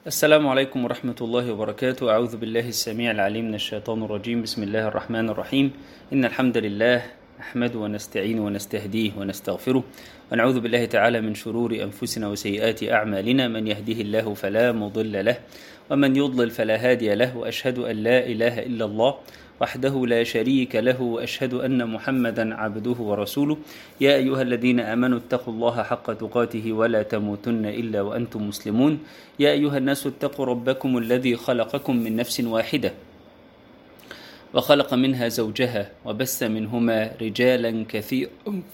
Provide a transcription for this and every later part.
السلام عليكم ورحمة الله وبركاته أعوذ بالله السميع العليم من الشيطان الرجيم بسم الله الرحمن الرحيم إن الحمد لله نحمده ونستعين ونستهديه ونستغفره ونعوذ بالله تعالى من شرور أنفسنا وسيئات أعمالنا من يهده الله فلا مضل له ومن يضلل فلا هادي له وأشهد أن لا إله إلا الله وحده لا شريك له واشهد ان محمدا عبده ورسوله يا ايها الذين امنوا اتقوا الله حق تقاته ولا تموتن الا وانتم مسلمون يا ايها الناس اتقوا ربكم الذي خلقكم من نفس واحده وخلق منها زوجها وبث منهما رجالا كثيرا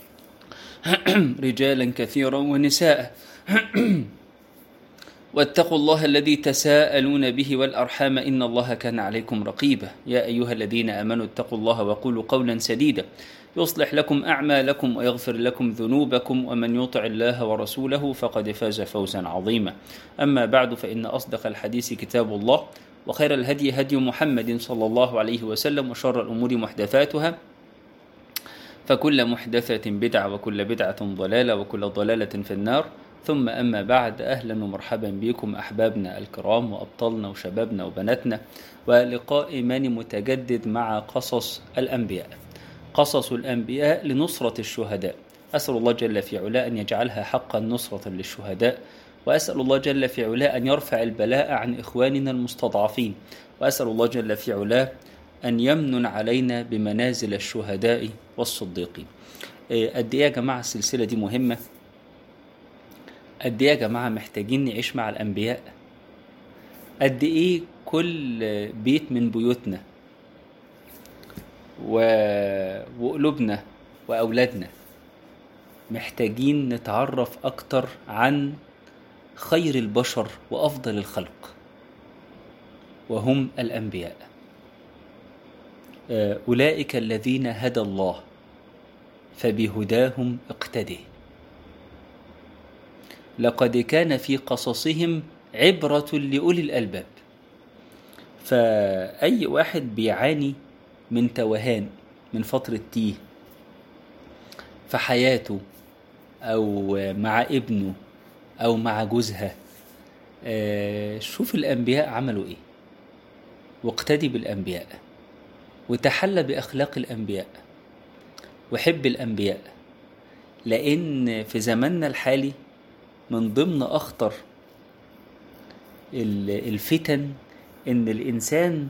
رجالا كثيرا ونساء واتقوا الله الذي تساءلون به والارحام ان الله كان عليكم رقيبا يا ايها الذين امنوا اتقوا الله وقولوا قولا سديدا يصلح لكم اعمالكم ويغفر لكم ذنوبكم ومن يطع الله ورسوله فقد فاز فوزا عظيما اما بعد فان اصدق الحديث كتاب الله وخير الهدي هدي محمد صلى الله عليه وسلم وشر الامور محدثاتها فكل محدثه بدعه وكل بدعه ضلاله وكل ضلاله في النار ثم أما بعد أهلا ومرحبا بكم أحبابنا الكرام وأبطالنا وشبابنا وبناتنا ولقاء إيماني متجدد مع قصص الأنبياء قصص الأنبياء لنصرة الشهداء أسأل الله جل في علاه أن يجعلها حقا نصرة للشهداء وأسأل الله جل في علاه أن يرفع البلاء عن إخواننا المستضعفين وأسأل الله جل في علاه أن يمنن علينا بمنازل الشهداء والصديقين قد إيه يا جماعة السلسلة دي مهمة قد ايه يا جماعه محتاجين نعيش مع الانبياء قد ايه كل بيت من بيوتنا و... وقلوبنا واولادنا محتاجين نتعرف اكتر عن خير البشر وافضل الخلق وهم الانبياء اولئك الذين هدى الله فبهداهم اقتدي لقد كان في قصصهم عبرة لأولي الألباب فأي واحد بيعاني من توهان من فترة تيه في حياته أو مع ابنه أو مع جوزها شوف الأنبياء عملوا إيه واقتدي بالأنبياء وتحلى بأخلاق الأنبياء وحب الأنبياء لأن في زماننا الحالي من ضمن اخطر الفتن ان الانسان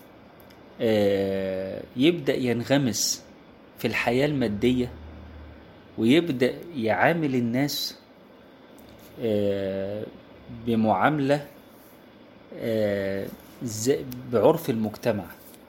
يبدا ينغمس في الحياه الماديه ويبدا يعامل الناس بمعامله بعرف المجتمع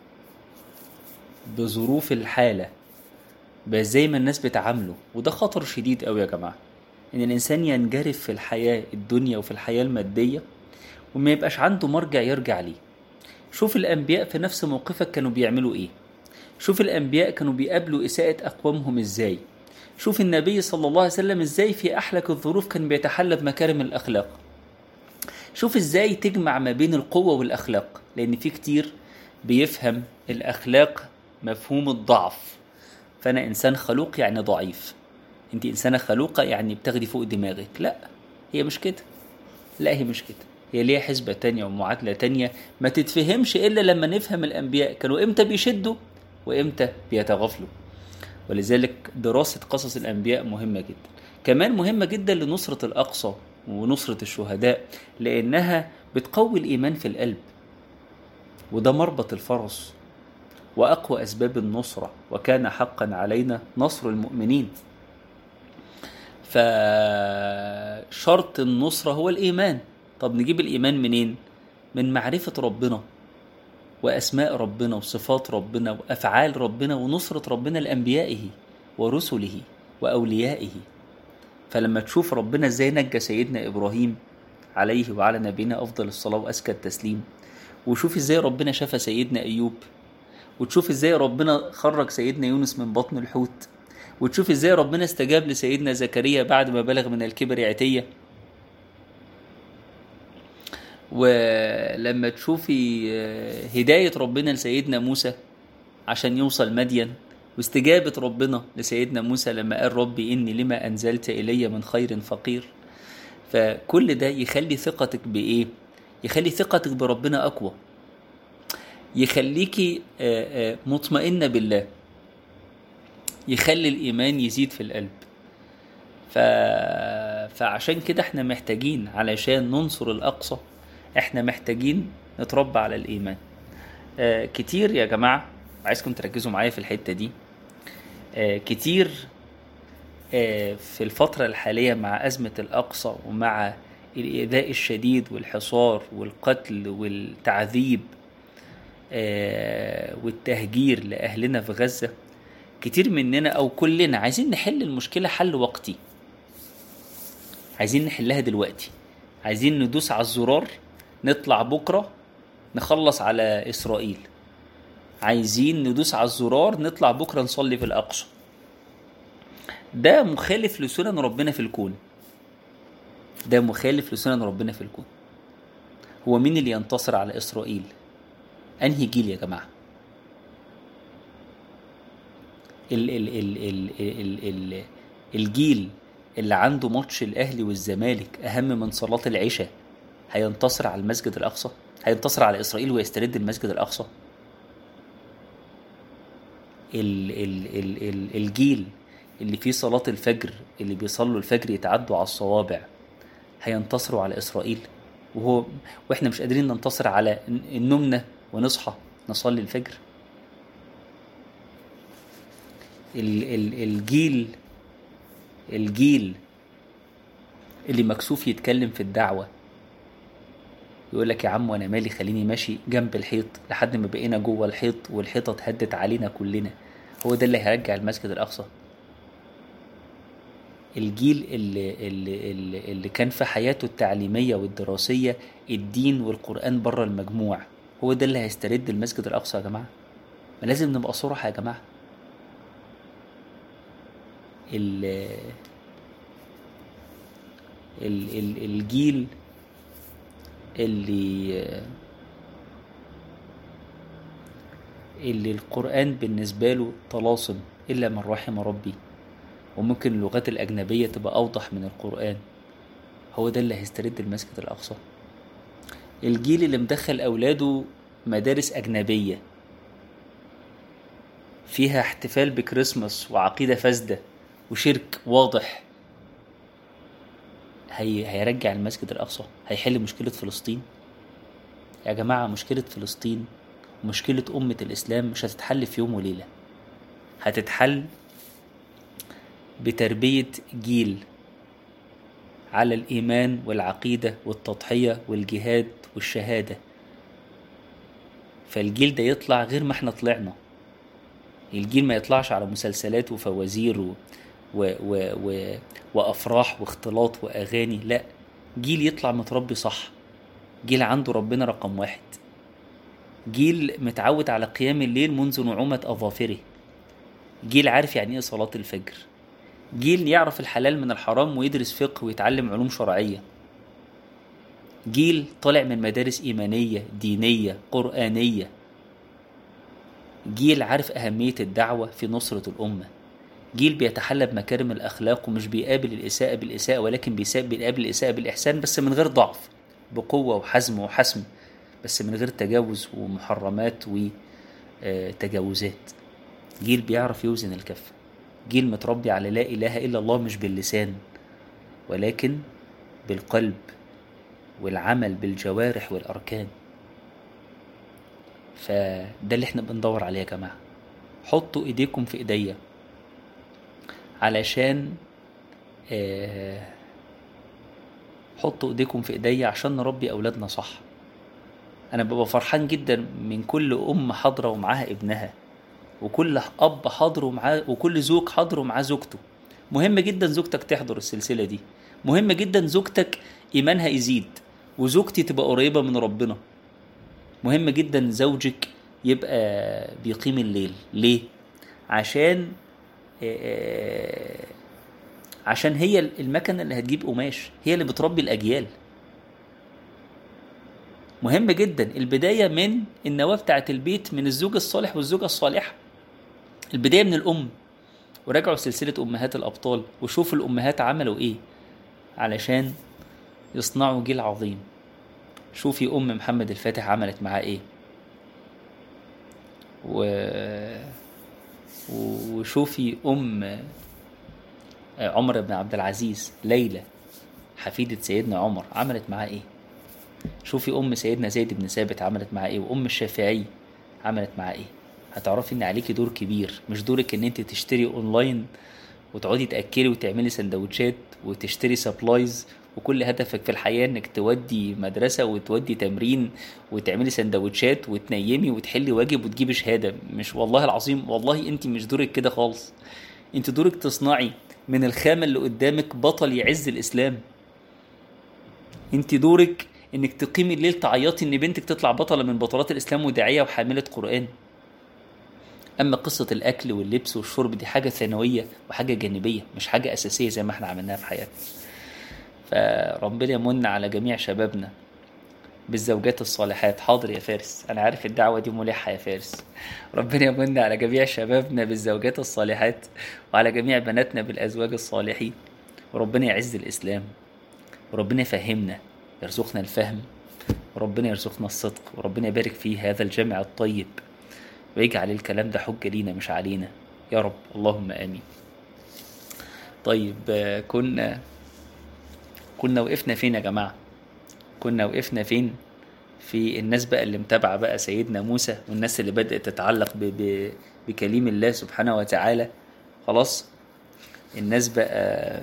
بظروف الحاله زي ما الناس بتعامله وده خطر شديد قوي يا جماعه ان الانسان ينجرف في الحياه الدنيا وفي الحياه الماديه وما يبقاش عنده مرجع يرجع ليه شوف الانبياء في نفس موقفك كانوا بيعملوا ايه شوف الانبياء كانوا بيقابلوا اساءه اقوامهم ازاي شوف النبي صلى الله عليه وسلم ازاي في احلك الظروف كان بيتحلى بمكارم الاخلاق شوف ازاي تجمع ما بين القوه والاخلاق لان في كتير بيفهم الاخلاق مفهوم الضعف فانا انسان خلوق يعني ضعيف انت انسانه خلوقه يعني بتاخدي فوق دماغك لا هي مش كده لا هي مش كده هي ليها حسبة تانية ومعادلة تانية ما تتفهمش إلا لما نفهم الأنبياء كانوا إمتى بيشدوا وإمتى بيتغافلوا ولذلك دراسة قصص الأنبياء مهمة جدا كمان مهمة جدا لنصرة الأقصى ونصرة الشهداء لأنها بتقوي الإيمان في القلب وده مربط الفرس وأقوى أسباب النصرة وكان حقا علينا نصر المؤمنين فشرط النصرة هو الإيمان طب نجيب الإيمان منين؟ من معرفة ربنا وأسماء ربنا وصفات ربنا وأفعال ربنا ونصرة ربنا لأنبيائه ورسله وأوليائه فلما تشوف ربنا ازاي نجى سيدنا إبراهيم عليه وعلى نبينا أفضل الصلاة وأزكى التسليم وشوف ازاي ربنا شفى سيدنا أيوب وتشوف ازاي ربنا خرج سيدنا يونس من بطن الحوت وتشوف ازاي ربنا استجاب لسيدنا زكريا بعد ما بلغ من الكبر عتيه ولما تشوفي هداية ربنا لسيدنا موسى عشان يوصل مدين واستجابة ربنا لسيدنا موسى لما قال ربي إني لما أنزلت إلي من خير فقير فكل ده يخلي ثقتك بإيه؟ يخلي ثقتك بربنا اقوى يخليكي آه، آه، مطمئنه بالله يخلي الايمان يزيد في القلب ف... فعشان كده احنا محتاجين علشان ننصر الاقصى احنا محتاجين نتربى على الايمان آه كتير يا جماعه عايزكم تركزوا معايا في الحته دي آه كتير آه في الفتره الحاليه مع ازمه الاقصى ومع الايذاء الشديد والحصار والقتل والتعذيب آه والتهجير لاهلنا في غزه كتير مننا او كلنا عايزين نحل المشكله حل وقتي عايزين نحلها دلوقتي عايزين ندوس على الزرار نطلع بكره نخلص على اسرائيل عايزين ندوس على الزرار نطلع بكره نصلي في الاقصى ده مخالف لسنن ربنا في الكون ده مخالف لسنن ربنا في الكون هو مين اللي ينتصر على اسرائيل انهي جيل يا جماعه ال ال ال ال ال ال الجيل اللي عنده ماتش الاهلي والزمالك اهم من صلاه العشاء هينتصر على المسجد الاقصى هينتصر على اسرائيل ويسترد المسجد الاقصى ال ال ال ال الجيل اللي فيه صلاة الفجر اللي بيصلوا الفجر يتعدوا على الصوابع هينتصروا على إسرائيل وهو وإحنا مش قادرين ننتصر على النومنا ونصحى نصلي الفجر ال ال الجيل الجيل اللي مكسوف يتكلم في الدعوة يقول لك يا عم وانا مالي خليني ماشي جنب الحيط لحد ما بقينا جوه الحيط والحيطه اتهدت علينا كلنا هو ده اللي هيرجع المسجد الاقصى الجيل اللي, اللي, اللي, اللي كان في حياته التعليميه والدراسيه الدين والقران بره المجموع هو ده اللي هيسترد المسجد الاقصى يا جماعه ما لازم نبقى صراحه يا جماعه ال ال ال الجيل اللي اللي القرآن بالنسبة له طلاسم إلا من رحم ربي وممكن اللغات الأجنبية تبقى أوضح من القرآن هو ده اللي هيسترد المسجد الأقصى الجيل اللي مدخل أولاده مدارس أجنبية فيها احتفال بكريسماس وعقيدة فاسدة وشرك واضح هي هيرجع المسجد الأقصى هيحل مشكلة فلسطين يا جماعة مشكلة فلسطين ومشكلة أمة الإسلام مش هتتحل في يوم وليلة هتتحل بتربية جيل على الإيمان والعقيدة والتضحية والجهاد والشهادة فالجيل ده يطلع غير ما احنا طلعنا الجيل ما يطلعش على مسلسلات وفوازير و... و... و... و... وافراح واختلاط واغاني لا جيل يطلع متربي صح جيل عنده ربنا رقم واحد جيل متعود على قيام الليل منذ نعومة أظافره جيل عارف يعني إيه صلاة الفجر جيل يعرف الحلال من الحرام ويدرس فقه ويتعلم علوم شرعية جيل طالع من مدارس إيمانية دينية قرآنية جيل عارف أهمية الدعوة في نصرة الأمة جيل بيتحلى بمكارم الأخلاق ومش بيقابل الإساءة بالإساءة ولكن بيقابل الإساءة بالإحسان بس من غير ضعف بقوة وحزم وحسم بس من غير تجاوز ومحرمات وتجاوزات جيل بيعرف يوزن الكفة جيل متربي على لا إله إلا الله مش باللسان ولكن بالقلب والعمل بالجوارح والأركان فده اللي احنا بندور عليه يا جماعة حطوا ايديكم في ايديا علشان آه حطوا ايديكم في ايديا عشان نربي اولادنا صح انا ببقى فرحان جدا من كل ام حاضره ومعاها ابنها وكل اب حاضر ومعاه وكل زوج حاضر ومعاه زوجته مهم جدا زوجتك تحضر السلسله دي مهم جدا زوجتك ايمانها يزيد وزوجتي تبقى قريبه من ربنا مهم جدا زوجك يبقى بيقيم الليل ليه عشان عشان هي المكنه اللي هتجيب قماش هي اللي بتربي الاجيال مهم جدا البدايه من النواه بتاعه البيت من الزوج الصالح والزوجه الصالحه البدايه من الام وراجعوا سلسله امهات الابطال وشوفوا الامهات عملوا ايه علشان يصنعوا جيل عظيم شوفي ام محمد الفاتح عملت معاه ايه و... وشوفي ام عمر بن عبد العزيز ليلى حفيدة سيدنا عمر عملت معاه ايه شوفي ام سيدنا زيد بن ثابت عملت معاه ايه وام الشافعي عملت معاه ايه هتعرفي ان عليكي دور كبير مش دورك ان انت تشتري اونلاين وتقعدي تاكلي وتعملي سندوتشات وتشتري سبلايز وكل هدفك في الحياه انك تودي مدرسه وتودي تمرين وتعملي سندوتشات وتنيمي وتحلي واجب وتجيبي شهاده مش والله العظيم والله انت مش دورك كده خالص انت دورك تصنعي من الخامه اللي قدامك بطل يعز الاسلام انت دورك انك تقيمي الليل تعيطي ان بنتك تطلع بطله من بطلات الاسلام وداعيه وحامله قران اما قصه الاكل واللبس والشرب دي حاجه ثانويه وحاجه جانبيه مش حاجه اساسيه زي ما احنا عملناها في حياتنا فربنا يمن على جميع شبابنا بالزوجات الصالحات حاضر يا فارس انا عارف الدعوه دي ملحه يا فارس ربنا يمن على جميع شبابنا بالزوجات الصالحات وعلى جميع بناتنا بالازواج الصالحين وربنا يعز الاسلام وربنا يفهمنا يرزقنا الفهم وربنا يرزقنا الصدق وربنا يبارك في هذا الجمع الطيب ويجعل الكلام ده حجة لينا مش علينا يا رب اللهم آمين طيب آه، كنا كنا وقفنا فين يا جماعة كنا وقفنا فين في الناس بقى اللي متابعة بقى سيدنا موسى والناس اللي بدأت تتعلق ب... ب... بكليم الله سبحانه وتعالى خلاص الناس بقى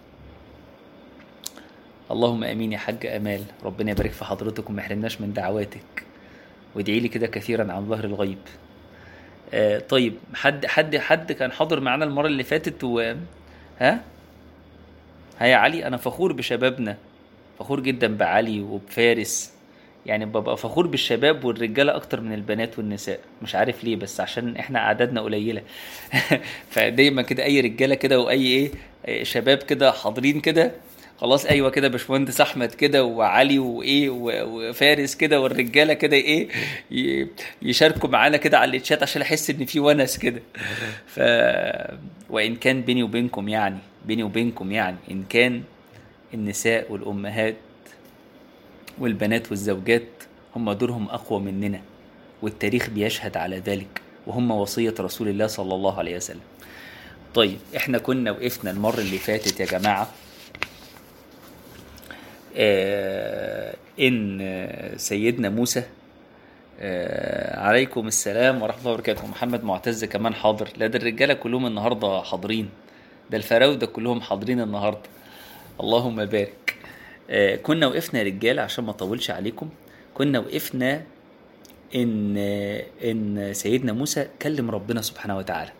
اللهم امين يا حاج امال ربنا يبارك في حضرتك وما يحرمناش من دعواتك وادعي لي كده كثيرا عن ظهر الغيب آه طيب حد حد حد كان حاضر معانا المره اللي فاتت و ها ها يا علي انا فخور بشبابنا فخور جدا بعلي وبفارس يعني ببقى فخور بالشباب والرجاله اكتر من البنات والنساء مش عارف ليه بس عشان احنا اعدادنا قليله فدايما كده اي رجاله كده واي ايه إيه شباب كده حاضرين كده خلاص ايوه كده باشمهندس احمد كده وعلي وايه و- وفارس كده والرجاله كده ايه ي- يشاركوا معانا كده على الشات عشان احس ان في ونس كده ف وان كان بيني وبينكم يعني بيني وبينكم يعني ان كان النساء والامهات والبنات والزوجات هم دورهم اقوى مننا والتاريخ بيشهد على ذلك وهم وصيه رسول الله صلى الله عليه وسلم طيب احنا كنا وقفنا المره اللي فاتت يا جماعه آه، ان آه، سيدنا موسى آه، عليكم السلام ورحمه الله وبركاته محمد معتز كمان حاضر لا ده الرجاله كلهم النهارده حاضرين ده الفراوده كلهم حاضرين النهارده اللهم بارك آه، كنا وقفنا يا رجاله عشان ما اطولش عليكم كنا وقفنا ان آه، ان سيدنا موسى كلم ربنا سبحانه وتعالى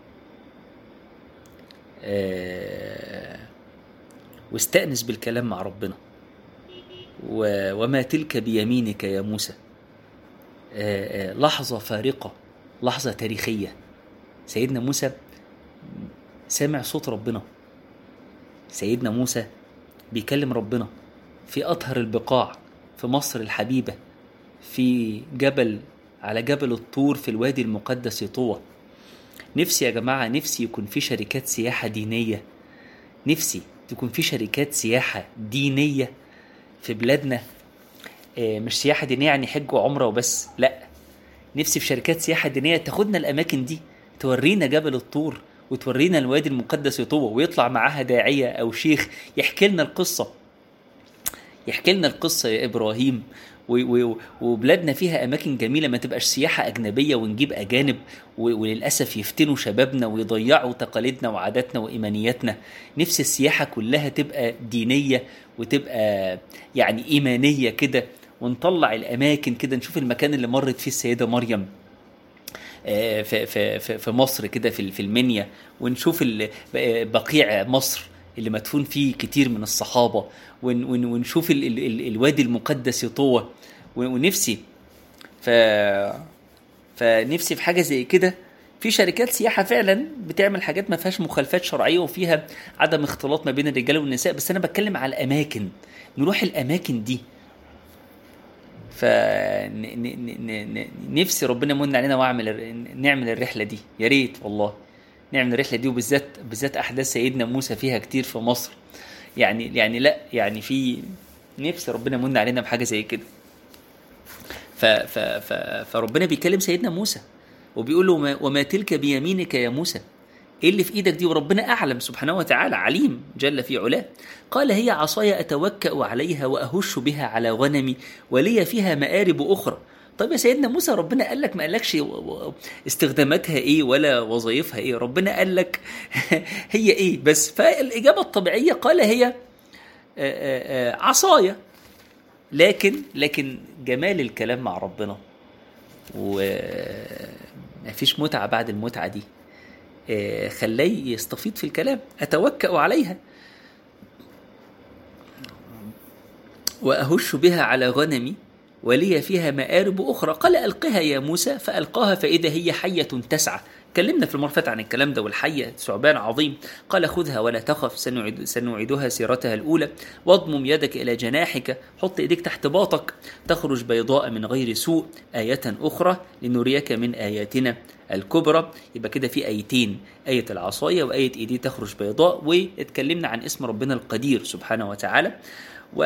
آه، واستأنس بالكلام مع ربنا و- وما تلك بيمينك يا موسى آه، آه، لحظة فارقة لحظة تاريخية سيدنا موسى سامع صوت ربنا سيدنا موسى بيكلم ربنا في أطهر البقاع في مصر الحبيبة في جبل على جبل الطور في الوادي المقدس طوى نفسي يا جماعة نفسي يكون في شركات سياحة دينية نفسي تكون في شركات سياحة دينية في بلادنا آه، مش سياحة دينية يعني حج وعمرة وبس لا نفسي في شركات سياحة دينية تاخدنا الأماكن دي تورينا جبل الطور وتورينا الوادي المقدس طوى ويطلع معاها داعية أو شيخ يحكي لنا القصة يحكي لنا القصة يا إبراهيم و- و- وبلادنا فيها أماكن جميلة ما تبقاش سياحة أجنبية ونجيب أجانب و- وللأسف يفتنوا شبابنا ويضيعوا تقاليدنا وعاداتنا وإيمانياتنا نفس السياحة كلها تبقى دينية وتبقى يعني إيمانية كده ونطلع الأماكن كده نشوف المكان اللي مرت فيه السيدة مريم آه، في في في في مصر كده في في المنيا ونشوف ال- بقيع مصر اللي مدفون فيه كتير من الصحابه ون- ون- ونشوف ال ال ال الوادي المقدس طوى ون- ونفسي ف فنفسي في حاجه زي كده في شركات سياحه فعلا بتعمل حاجات ما فيهاش مخالفات شرعيه وفيها عدم اختلاط ما بين الرجال والنساء بس انا بتكلم على الاماكن نروح الاماكن دي ف ن- ن- ن- ن- نفسي ربنا يمن علينا واعمل الر- نعمل الرحله دي يا ريت والله نعمل الرحله دي وبالذات بالذات احداث سيدنا موسى فيها كتير في مصر يعني يعني لا يعني في نفسي ربنا يمن علينا بحاجه زي كده ف ف ف فربنا بيكلم سيدنا موسى وبيقول له وما, وما تلك بيمينك يا موسى ايه اللي في ايدك دي وربنا اعلم سبحانه وتعالى عليم جل في علاه قال هي عصاي اتوكا عليها واهش بها على غنمي ولي فيها مآرب اخرى طيب يا سيدنا موسى ربنا قال لك ما قالكش و- و- استخداماتها ايه ولا وظائفها ايه ربنا قال لك هي ايه بس فالاجابه الطبيعيه قال هي آه، آه، آه، عصايه لكن لكن جمال الكلام مع ربنا ومفيش متعه بعد المتعه دي آه، خلاه يستفيض في الكلام اتوكا عليها واهش بها على غنمي ولي فيها مآرب أخرى قال ألقها يا موسى فألقاها فإذا هي حية تسعى كلمنا في المرة اللي فاتت عن الكلام ده والحية ثعبان عظيم قال خذها ولا تخف سنعيد سنعيدها سيرتها الأولى واضمم يدك إلى جناحك حط إيديك تحت باطك تخرج بيضاء من غير سوء آية أخرى لنريك من آياتنا الكبرى يبقى كده في آيتين آية العصاية وآية إيدي تخرج بيضاء واتكلمنا عن اسم ربنا القدير سبحانه وتعالى و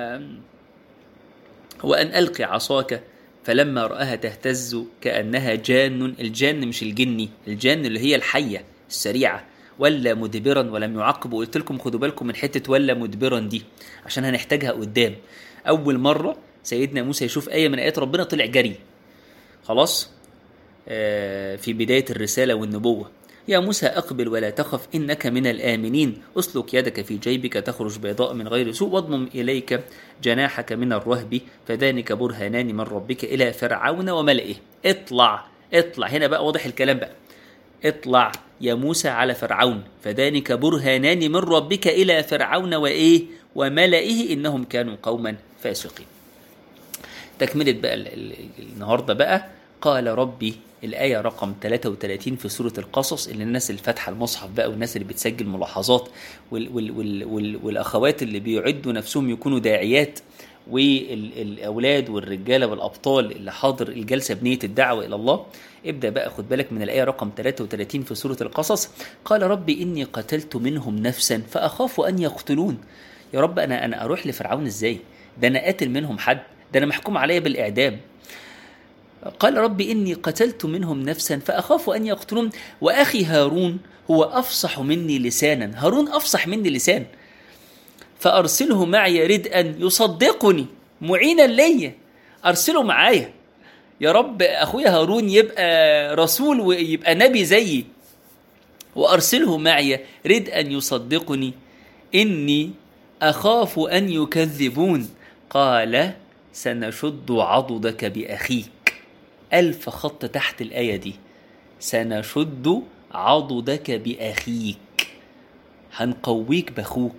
وأن ألقي عصاك فلما رآها تهتز كأنها جان الجان مش الجني الجان اللي هي الحية السريعة ولا مدبرا ولم يعقب وقلت لكم خدوا بالكم من حتة ولا مدبرا دي عشان هنحتاجها قدام أول مرة سيدنا موسى يشوف آية من آيات ربنا طلع جري خلاص آه، في بداية الرسالة والنبوة يا موسى أقبل ولا تخف إنك من الآمنين أسلك يدك في جيبك تخرج بيضاء من غير سوء واضمم إليك جناحك من الرهب فذلك برهانان من ربك إلى فرعون وملئه اطلع اطلع هنا بقى واضح الكلام بقى اطلع يا موسى على فرعون فذلك برهانان من ربك إلى فرعون وإيه وملئه إنهم كانوا قوما فاسقين تكملة بقى ال- ال- النهارده بقى قال ربي الآية رقم 33 في سورة القصص اللي الناس اللي فاتحة المصحف بقى والناس اللي بتسجل ملاحظات وال وال وال وال والأخوات اللي بيعدوا نفسهم يكونوا داعيات والأولاد والرجالة والأبطال اللي حاضر الجلسة بنية الدعوة إلى الله ابدأ بقى خد بالك من الآية رقم 33 في سورة القصص قال ربي إني قتلت منهم نفسا فأخاف أن يقتلون يا رب أنا أنا أروح لفرعون إزاي ده أنا قاتل منهم حد ده أنا محكوم عليا بالإعدام قال ربي إني قتلت منهم نفسا فأخاف أن يقتلون وأخي هارون هو أفصح مني لسانا هارون أفصح مني لسان فأرسله معي ردءا يصدقني معينا ليا أرسله معايا يا رب أخويا هارون يبقى رسول ويبقى نبي زيي وأرسله معي ردءا يصدقني إني أخاف أن يكذبون قال سنشد عضدك بأخيك ألف خط تحت الآية دي سنشد عضدك بأخيك هنقويك بأخوك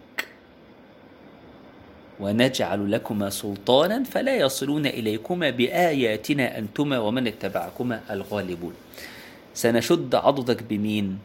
ونجعل لكما سلطانا فلا يصلون إليكما بآياتنا أنتما ومن اتبعكما الغالبون سنشد عضدك بمين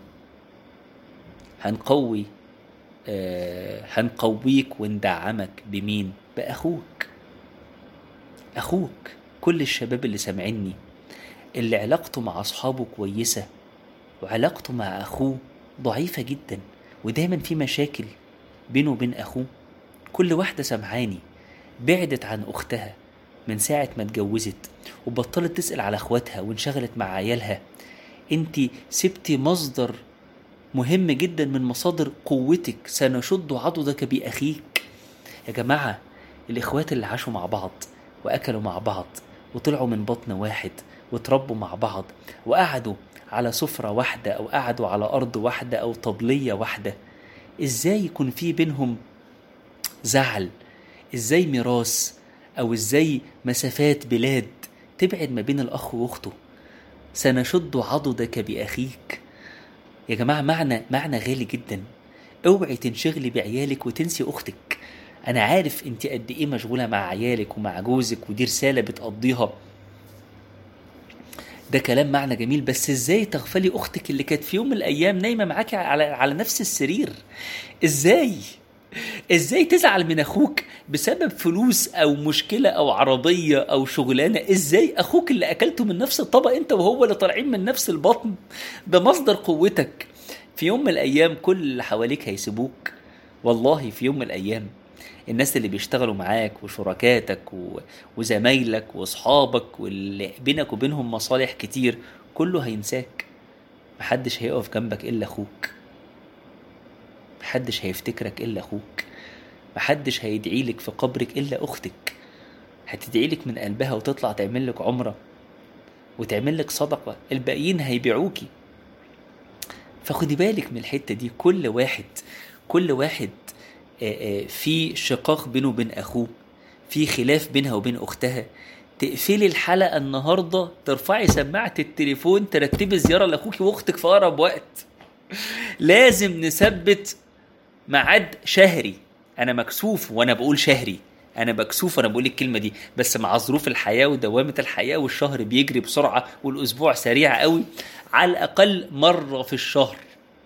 هنقوي آه هنقويك وندعمك بمين بأخوك أخوك كل الشباب اللي سامعيني اللي علاقته مع أصحابه كويسة وعلاقته مع أخوه ضعيفة جدا ودايما في مشاكل بينه وبين أخوه كل واحدة سمعاني بعدت عن أختها من ساعة ما اتجوزت وبطلت تسأل على أخواتها وانشغلت مع عيالها انت سبتي مصدر مهم جدا من مصادر قوتك سنشد عضدك بأخيك يا جماعة الإخوات اللي عاشوا مع بعض وأكلوا مع بعض وطلعوا من بطن واحد وتربوا مع بعض وقعدوا على سفرة واحدة أو قعدوا على أرض واحدة أو طبلية واحدة إزاي يكون في بينهم زعل إزاي ميراث أو إزاي مسافات بلاد تبعد ما بين الأخ وأخته سنشد عضدك بأخيك يا جماعة معنى معنى غالي جدا اوعي تنشغلي بعيالك وتنسي أختك أنا عارف أنت قد إيه مشغولة مع عيالك ومع جوزك ودي رسالة بتقضيها ده كلام معنى جميل بس ازاي تغفلي اختك اللي كانت في يوم من الايام نايمه معاكي على على نفس السرير ازاي ازاي تزعل من اخوك بسبب فلوس او مشكله او عربيه او شغلانه ازاي اخوك اللي اكلته من نفس الطبق انت وهو اللي طالعين من نفس البطن ده مصدر قوتك في يوم من الايام كل اللي حواليك هيسيبوك والله في يوم من الايام الناس اللي بيشتغلوا معاك وشركاتك و... وزمايلك واصحابك واللي بينك وبينهم مصالح كتير كله هينساك محدش هيقف جنبك الا اخوك محدش هيفتكرك الا اخوك محدش هيدعي لك في قبرك الا اختك هتدعي لك من قلبها وتطلع تعمل لك عمره وتعمل لك صدقه الباقيين هيبيعوكي فخدي بالك من الحته دي كل واحد كل واحد آه، آه، في شقاق بينه وبين اخوه في خلاف بينها وبين اختها تقفلي الحلقه النهارده ترفعي سماعه التليفون ترتبي زياره لاخوك واختك في اقرب وقت لازم نثبت ميعاد شهري انا مكسوف وانا بقول شهري انا مكسوف وانا بقول الكلمه دي بس مع ظروف الحياه ودوامه الحياه والشهر بيجري بسرعه والاسبوع سريع قوي على الاقل مره في الشهر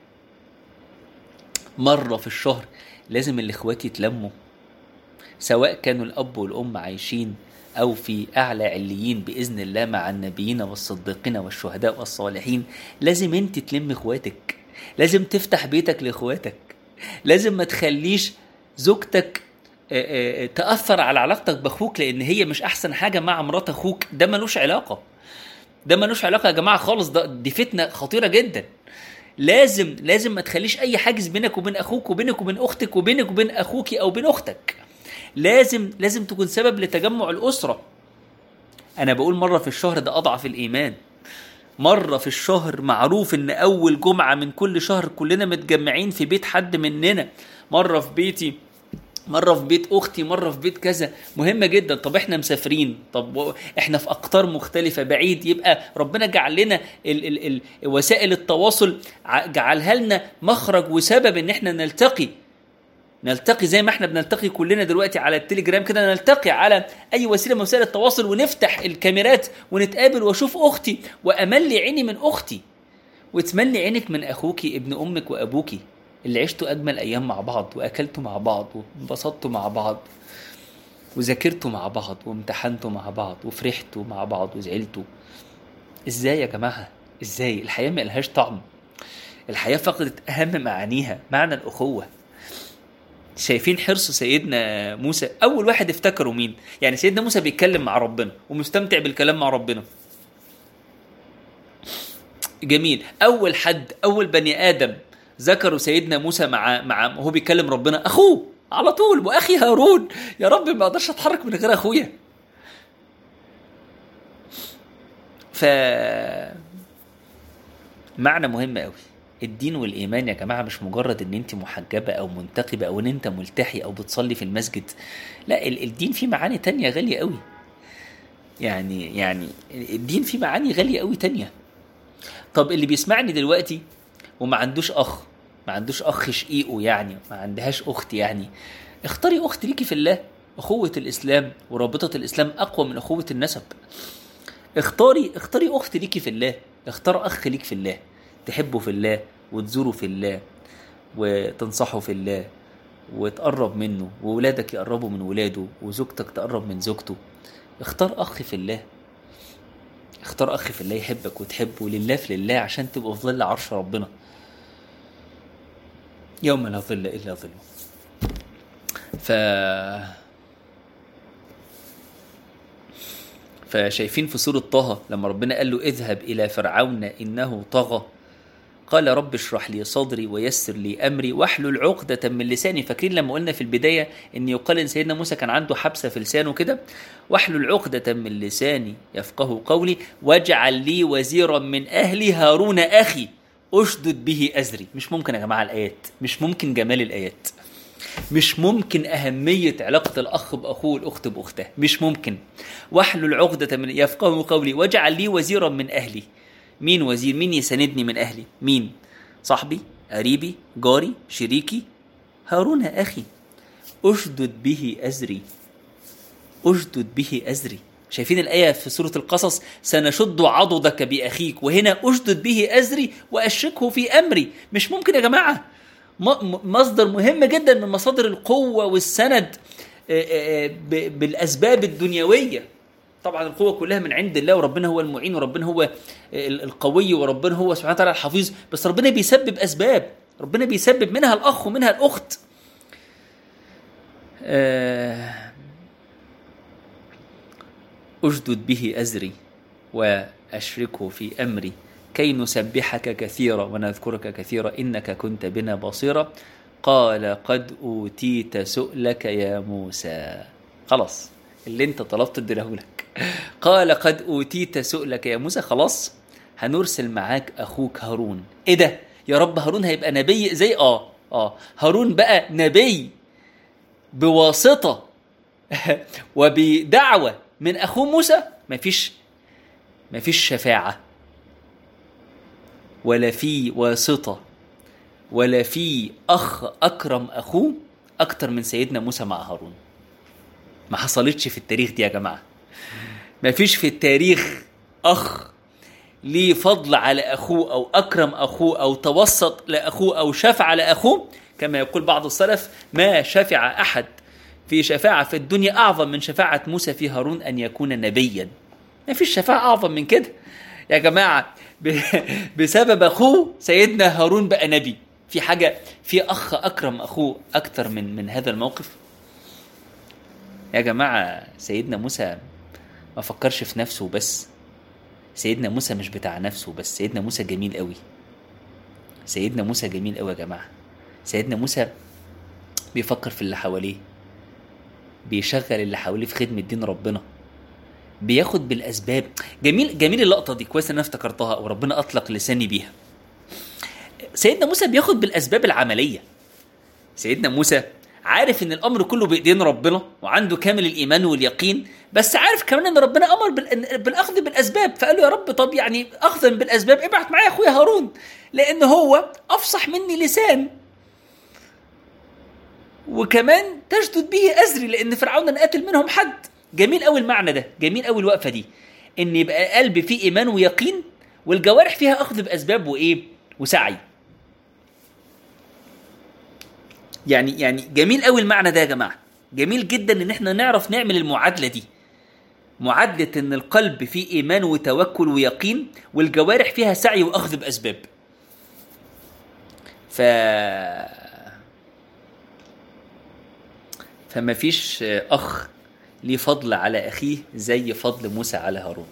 مره في الشهر لازم الاخوات يتلموا سواء كانوا الاب والام عايشين او في اعلى عليين باذن الله مع النبيين والصديقين والشهداء والصالحين لازم انت تلم اخواتك لازم تفتح بيتك لاخواتك لازم ما تخليش زوجتك آه، آه، تاثر على علاقتك باخوك لان هي مش احسن حاجه مع مرات اخوك ده ملوش علاقه ده ملوش علاقه يا جماعه خالص ده دي فتنه خطيره جدا لازم لازم ما تخليش اي حاجز بينك وبين اخوك وبينك وبين اختك وبينك وبين اخوك او بين اختك لازم لازم تكون سبب لتجمع الاسره انا بقول مره في الشهر ده اضعف الايمان مرة في الشهر معروف ان اول جمعة من كل شهر كلنا متجمعين في بيت حد مننا مرة في بيتي مرة في بيت أختي مرة في بيت كذا مهمة جدا طب احنا مسافرين طب احنا في أقطار مختلفة بعيد يبقى ربنا جعل لنا ال ال ال وسائل التواصل جعلها لنا مخرج وسبب ان احنا نلتقي نلتقي زي ما احنا بنلتقي كلنا دلوقتي على التليجرام كده نلتقي على اي وسيله من وسائل التواصل ونفتح الكاميرات ونتقابل واشوف اختي واملي عيني من اختي وتملي عينك من اخوكي ابن امك وابوكي اللي عشتوا اجمل ايام مع بعض واكلتوا مع بعض وانبسطتوا مع بعض وذاكرتوا مع بعض وامتحنتوا مع بعض وفرحتوا مع بعض وزعلتوا ازاي يا جماعه ازاي الحياه ما لهاش طعم الحياه فقدت اهم معانيها معنى الاخوه شايفين حرص سيدنا موسى اول واحد افتكروا مين يعني سيدنا موسى بيتكلم مع ربنا ومستمتع بالكلام مع ربنا جميل اول حد اول بني ادم ذكروا سيدنا موسى مع مع هو بيكلم ربنا اخوه على طول واخي هارون يا رب ما اقدرش اتحرك من غير اخويا ف معنى مهم قوي الدين والايمان يا جماعه مش مجرد ان انت محجبه او منتقبه او ان انت ملتحي او بتصلي في المسجد لا الدين فيه معاني تانية غاليه قوي يعني يعني الدين فيه معاني غاليه قوي تانية طب اللي بيسمعني دلوقتي وما عندوش اخ ما عندوش اخ شقيقه يعني ما عندهاش اخت يعني اختاري اخت ليكي في الله اخوه الاسلام ورابطه الاسلام اقوى من اخوه النسب اختاري اختاري اخت ليكي في الله اختار اخ ليك في الله تحبه في الله وتزوره في الله وتنصحه في الله وتقرب منه وولادك يقربوا من ولاده وزوجتك تقرب من زوجته اختار اخ في الله اختار اخ في الله يحبك وتحبه لله في لله عشان تبقوا في ظل عرش ربنا يوم لا ظل الا ظله ف فشايفين في سورة طه لما ربنا قال له اذهب إلى فرعون إنه طغى قال رب اشرح لي صدري ويسر لي امري واحلل عقدة من لساني فاكرين لما قلنا في البداية ان يقال ان سيدنا موسى كان عنده حبسة في لسانه كده واحلل عقدة من لساني يفقه قولي واجعل لي وزيرا من اهلي هارون اخي اشدد به ازري مش ممكن يا جماعة الايات مش ممكن جمال الايات مش ممكن أهمية علاقة الأخ بأخوه والأخت بأختها مش ممكن واحلل عقدة من يفقه قولي واجعل لي وزيرا من أهلي مين وزير مين يساندني من أهلي مين صاحبي قريبي جاري شريكي هارون أخي أشدد به أزري أشدد به أزري شايفين الآية في سورة القصص سنشد عضدك بأخيك وهنا أشدد به أزري وأشركه في أمري مش ممكن يا جماعة مصدر مهم جدا من مصادر القوة والسند بالأسباب الدنيوية طبعا القوه كلها من عند الله وربنا هو المعين وربنا هو القوي وربنا هو سبحانه وتعالى الحفيظ بس ربنا بيسبب اسباب ربنا بيسبب منها الاخ ومنها الاخت آه، أشدد به أزري وأشركه في أمري كي نسبحك كثيرا ونذكرك كثيرا إنك كنت بنا بصيرا قال قد أوتيت سؤلك يا موسى خلاص اللي انت طلبت اديناهولك قال قد أوتيت سؤلك يا موسى خلاص هنرسل معاك أخوك هارون إيه ده يا رب هارون هيبقى نبي زي آه آه هارون بقى نبي بواسطة وبدعوة من أخوه موسى مفيش مفيش شفاعة ولا في واسطة ولا في أخ أكرم أخوه أكتر من سيدنا موسى مع هارون ما حصلتش في التاريخ دي يا جماعة مفيش في التاريخ أخ ليه فضل على أخوه أو أكرم أخوه أو توسط لأخوه أو شفع لأخوه كما يقول بعض السلف ما شفع أحد في شفاعة في الدنيا أعظم من شفاعة موسى في هارون أن يكون نبيا ما فيش شفاعة أعظم من كده يا جماعة ب- بسبب أخوه سيدنا هارون بقى نبي في حاجة في أخ أكرم أخوه أكتر من من هذا الموقف يا جماعة سيدنا موسى ما فكرش في نفسه بس سيدنا موسى مش بتاع نفسه بس سيدنا موسى جميل قوي سيدنا موسى جميل قوي يا جماعة سيدنا موسى بيفكر في اللي حواليه بيشغل اللي حواليه في خدمة دين ربنا بياخد بالأسباب جميل جميل اللقطة دي كويس إن أنا افتكرتها وربنا أطلق لساني بيها سيدنا موسى بياخد بالأسباب العملية سيدنا موسى عارف ان الامر كله بايدين ربنا وعنده كامل الايمان واليقين بس عارف كمان ان ربنا امر بال- بالاخذ بالاسباب فقال له يا رب طب يعني اخذا بالاسباب ابعت معايا اخويا هارون لان هو افصح مني لسان وكمان تشدد به ازري لان فرعون انا قاتل منهم حد جميل قوي المعنى ده جميل قوي الوقفه دي ان يبقى قلب فيه ايمان ويقين والجوارح فيها اخذ باسباب وايه وسعي يعني يعني جميل قوي المعنى ده يا جماعه جميل جدا ان احنا نعرف نعمل المعادله دي معادله ان القلب فيه ايمان وتوكل ويقين والجوارح فيها سعي واخذ باسباب ف فما فيش اخ ليه فضل على اخيه زي فضل موسى على هارون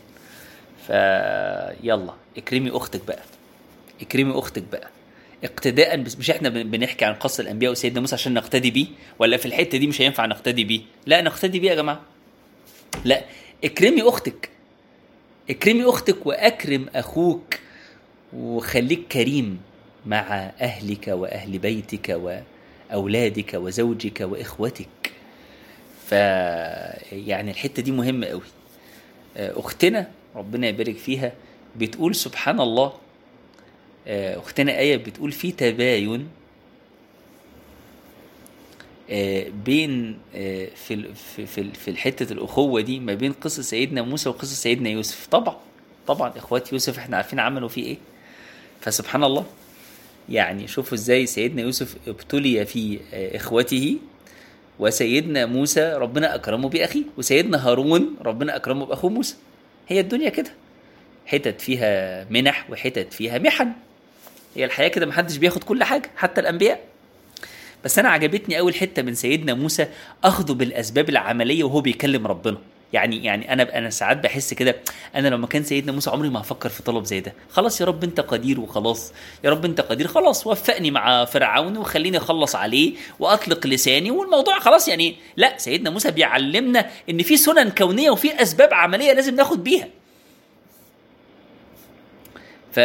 فيلا اكرمي اختك بقى اكرمي اختك بقى اقتداء بس مش احنا بن- بنحكي عن قصة الانبياء وسيدنا موسى عشان نقتدي بيه ولا في الحته دي مش هينفع نقتدي بيه لا نقتدي بيه يا جماعه لا اكرمي اختك اكرمي اختك واكرم اخوك وخليك كريم مع اهلك واهل بيتك واولادك وزوجك واخوتك ف يعني الحته دي مهمه قوي اختنا ربنا يبارك فيها بتقول سبحان الله آه، اختنا ايه بتقول في تباين آه، بين آه، في ال- في في ال- في حته الاخوه دي ما بين قصه سيدنا موسى وقصه سيدنا يوسف طبعا طبعا اخوات يوسف احنا عارفين عملوا فيه ايه فسبحان الله يعني شوفوا ازاي سيدنا يوسف ابتلي في آه، اخوته وسيدنا موسى ربنا اكرمه باخيه وسيدنا هارون ربنا اكرمه باخوه موسى هي الدنيا كده حتت فيها منح وحتت فيها محن هي الحياه كده محدش بياخد كل حاجه حتى الانبياء بس انا عجبتني اول حته من سيدنا موسى اخذه بالاسباب العمليه وهو بيكلم ربنا يعني يعني انا انا ساعات بحس كده انا لو مكان سيدنا موسى عمري ما هفكر في طلب زي ده خلاص يا رب انت قدير وخلاص يا رب انت قدير خلاص وفقني مع فرعون وخليني اخلص عليه واطلق لساني والموضوع خلاص يعني لا سيدنا موسى بيعلمنا ان في سنن كونيه وفي اسباب عمليه لازم ناخد بيها ف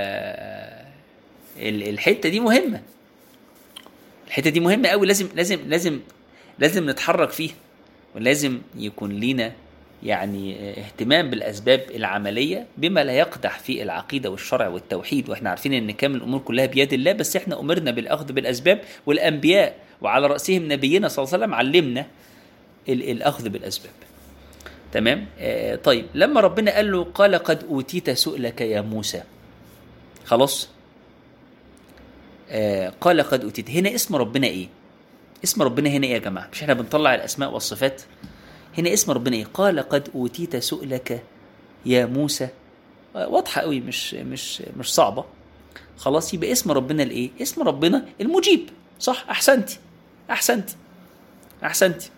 ال- الحته دي مهمه الحته دي مهمه قوي لازم لازم لازم لازم نتحرك فيها ولازم يكون لينا يعني اهتمام بالاسباب العمليه بما لا يقدح في العقيده والشرع والتوحيد واحنا عارفين ان كامل الامور كلها بيد الله بس احنا امرنا بالاخذ بالاسباب والانبياء وعلى راسهم نبينا صلى الله عليه وسلم علمنا ال- الاخذ بالاسباب تمام آه طيب لما ربنا قال له قال قد اوتيت سؤلك يا موسى خلاص آه قال قد اوتيت هنا اسم ربنا ايه اسم ربنا هنا ايه يا جماعه مش احنا بنطلع الاسماء والصفات هنا اسم ربنا ايه قال قد اوتيت سؤلك يا موسى آه واضحه قوي مش مش مش صعبه خلاص يبقى اسم ربنا الايه اسم ربنا المجيب صح احسنتي احسنتي احسنتي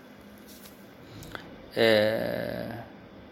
آه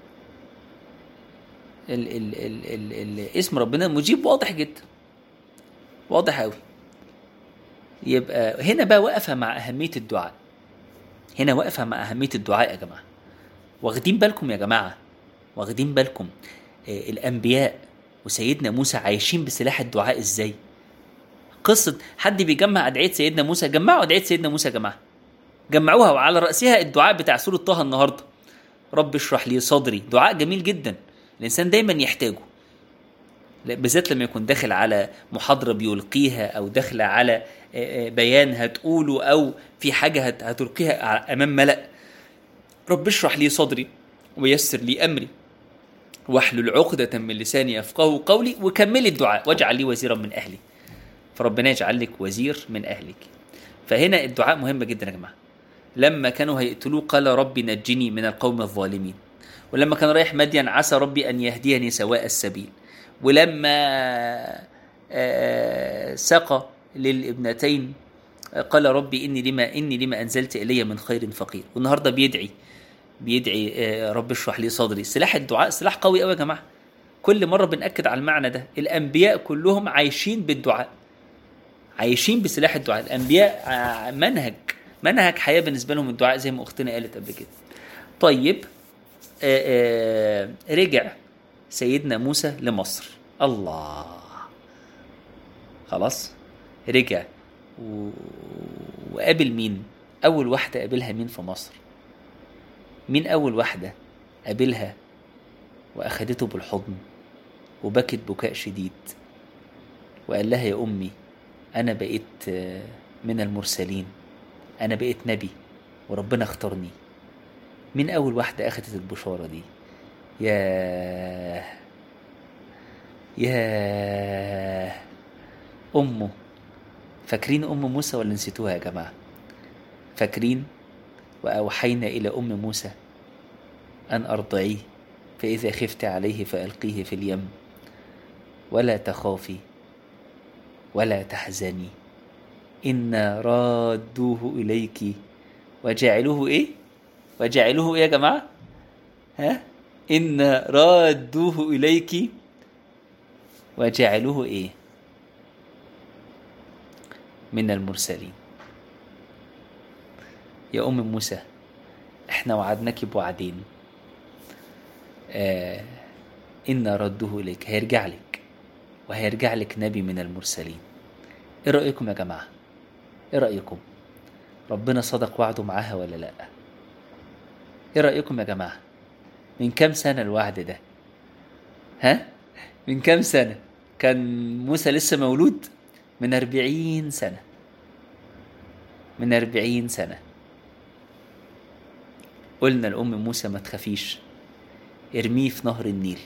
ال ال ال ال ال اسم ربنا مجيب واضح جدا واضح قوي يبقى هنا بقى واقفه مع اهميه الدعاء هنا واقفه مع اهميه الدعاء يا جماعه واخدين بالكم يا جماعه واخدين بالكم آه الانبياء وسيدنا موسى عايشين بسلاح الدعاء ازاي قصه حد بيجمع ادعيه سيدنا موسى جمعوا ادعيه سيدنا موسى يا جماعه جمعوها وعلى راسها الدعاء بتاع سوره طه النهارده رب اشرح لي صدري دعاء جميل جدا الانسان دايما يحتاجه بالذات لما يكون داخل على محاضره بيلقيها او داخله على بيان هتقوله او في حاجه هتلقيها امام ملا رب اشرح لي صدري ويسر لي امري واحلل عقدة من لساني يفقه قولي وكملي الدعاء واجعل لي وزيرا من اهلي فربنا يجعل لك وزير من اهلك فهنا الدعاء مهم جدا يا جماعه لما كانوا هيقتلوه قال ربي نجني من القوم الظالمين ولما كان رايح مدين عسى ربي ان يهديني سواء السبيل ولما سقى للابنتين قال ربي اني لما اني لما انزلت الي من خير فقير والنهارده بيدعي بيدعي رب اشرح لي صدري سلاح الدعاء سلاح قوي قوي يا جماعه كل مره بناكد على المعنى ده الانبياء كلهم عايشين بالدعاء عايشين بسلاح الدعاء الانبياء منهج منهج حياه بالنسبه لهم الدعاء زي ما اختنا قالت قبل كده طيب آآ آآ رجع سيدنا موسى لمصر الله خلاص رجع و... وقابل مين اول واحده قابلها مين في مصر مين اول واحده قابلها واخدته بالحضن وبكت بكاء شديد وقال لها يا امي انا بقيت من المرسلين انا بقيت نبي وربنا اختارني مين اول واحده اخدت البشاره دي يا يا امه فاكرين ام موسى ولا نسيتوها يا جماعه فاكرين واوحينا الى ام موسى ان ارضعيه فاذا خفت عليه فالقيه في اليم ولا تخافي ولا تحزني انا رادوه اليك وجعلوه ايه وجعلوه ايه يا جماعه ها ان رادوه اليك وجعلوه ايه من المرسلين يا ام موسى احنا وعدناك بوعدين آه إن رده إليك هيرجع لك وهيرجع لك نبي من المرسلين إيه رأيكم يا جماعة إيه رأيكم ربنا صدق وعده معاها ولا لأ إيه رأيكم يا جماعة من كام سنة الوعد ده ها من كام سنة كان موسى لسه مولود من أربعين سنة من أربعين سنة قلنا لأم موسى ما تخافيش ارميه في نهر النيل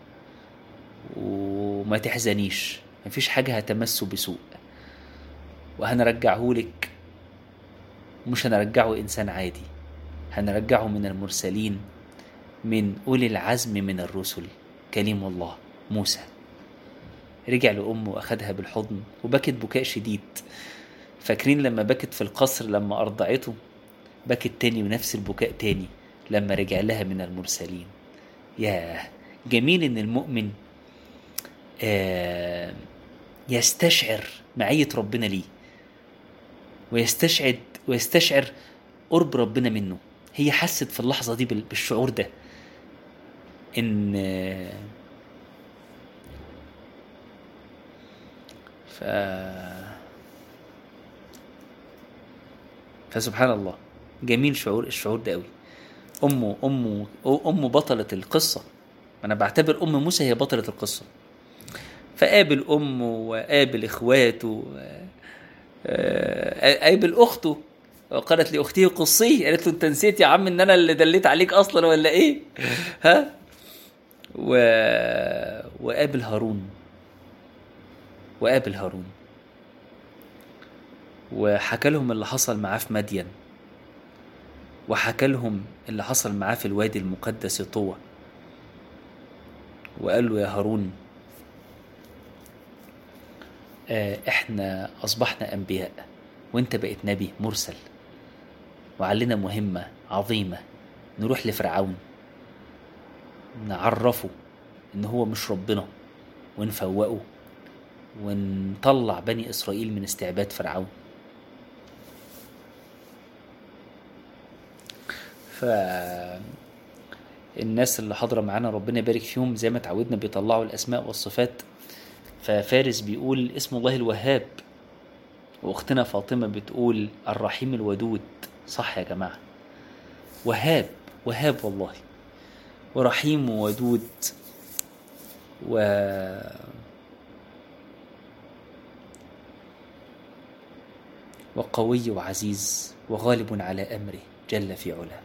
وما تحزنيش مفيش حاجة هتمسه بسوء وهنرجعه لك مش هنرجعه إنسان عادي هنرجعه من المرسلين من أولي العزم من الرسل كليم الله موسى رجع لأمه وأخدها بالحضن وبكت بكاء شديد فاكرين لما بكت في القصر لما أرضعته بكت تاني ونفس البكاء تاني لما رجع لها من المرسلين ياه جميل ان المؤمن آه يستشعر معية ربنا ليه ويستشعر ويستشعر قرب ربنا منه هي حست في اللحظة دي بالشعور ده ان ف فسبحان الله جميل شعور الشعور ده قوي امه امه امه بطلة القصة انا بعتبر ام موسى هي بطلة القصة فقابل امه وقابل اخواته قابل اخته وقالت لاختي قصيه قالت له انت نسيت يا عم ان انا اللي دليت عليك اصلا ولا ايه ها و... وقابل هارون وقابل هارون وحكى لهم اللي حصل معاه في مدين وحكى لهم اللي حصل معاه في الوادي المقدس طوى وقال له يا هارون احنا اصبحنا انبياء وانت بقيت نبي مرسل وعلينا مهمة عظيمة نروح لفرعون نعرفه إن هو مش ربنا ونفوقه ونطلع بني إسرائيل من استعباد فرعون ف الناس اللي حاضره معانا ربنا يبارك فيهم زي ما اتعودنا بيطلعوا الاسماء والصفات ففارس بيقول اسم الله الوهاب واختنا فاطمه بتقول الرحيم الودود صح يا جماعه وهاب وهاب والله ورحيم وودود و وقوي وعزيز وغالب على امره جل في علاه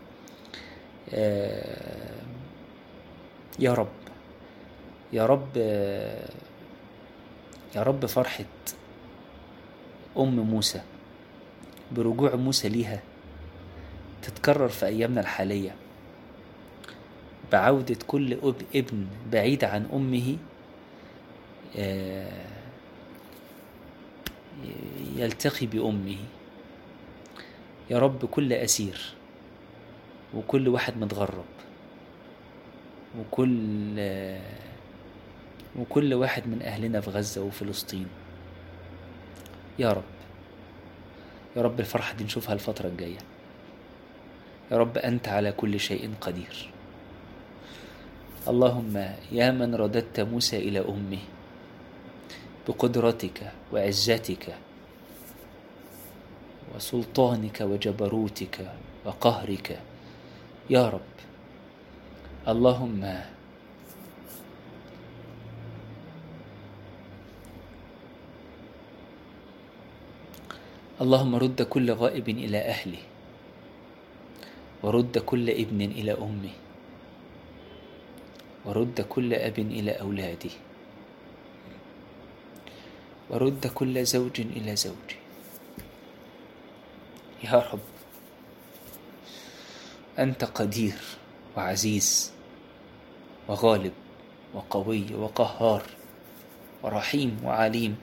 آه، يا رب يا رب آه، يا رب فرحة أم موسى برجوع موسى ليها تتكرر في أيامنا الحالية بعودة كل أب ابن بعيد عن أمه آه، يلتقي بأمه يا رب كل أسير وكل واحد متغرب وكل وكل واحد من أهلنا في غزة وفلسطين يا رب يا رب الفرحة دي نشوفها الفترة الجاية يا رب أنت على كل شيء قدير اللهم يا من رددت موسى إلى أمه بقدرتك وعزتك وسلطانك وجبروتك وقهرك يا رب اللهم اللهم رد كل غائب إلى أهله ورد كل ابن إلى أمه ورد كل أب إلى أولاده ورد كل زوج إلى زوجه يا رب أنت قدير وعزيز وغالب وقوي وقهار ورحيم وعليم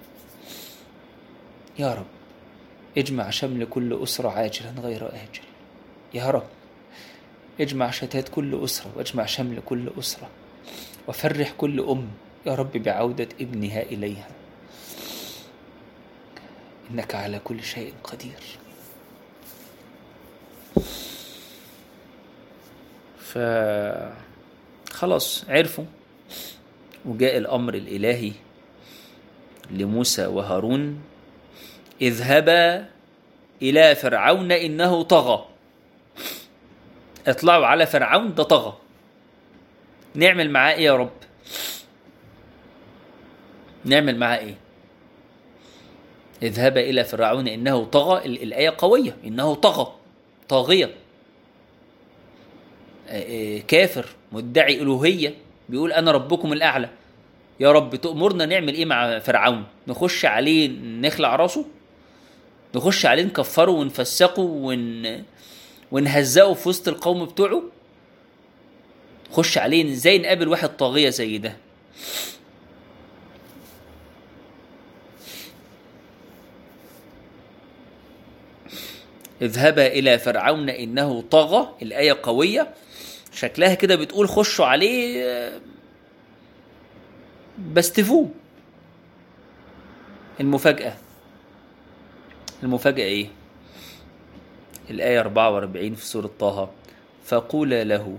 يا رب اجمع شمل كل أسرة عاجلا غير آجل يا رب اجمع شتات كل أسرة واجمع شمل كل أسرة وفرح كل أم يا رب بعودة ابنها إليها إنك على كل شيء قدير ف خلاص عرفوا وجاء الأمر الإلهي لموسى وهارون اذهبا إلى فرعون إنه طغى اطلعوا على فرعون ده طغى نعمل معاه ايه يا رب نعمل معاه ايه اذهبا الى فرعون انه طغى ال- الايه قويه انه طغى طاغيه آه، آه، كافر مدعي الوهيه بيقول انا ربكم الاعلى يا رب تأمرنا نعمل ايه مع فرعون نخش عليه نخلع راسه نخش عليه نكفره ونفسقه ون... ونهزقه في وسط القوم بتوعه خش عليه ازاي نقابل واحد طاغية زي ده اذهبا إلى فرعون إنه طغى الآية قوية شكلها كده بتقول خشوا عليه آه، باستفوه المفاجأة المفاجأة إيه؟ الآية 44 في سورة طه فقولا له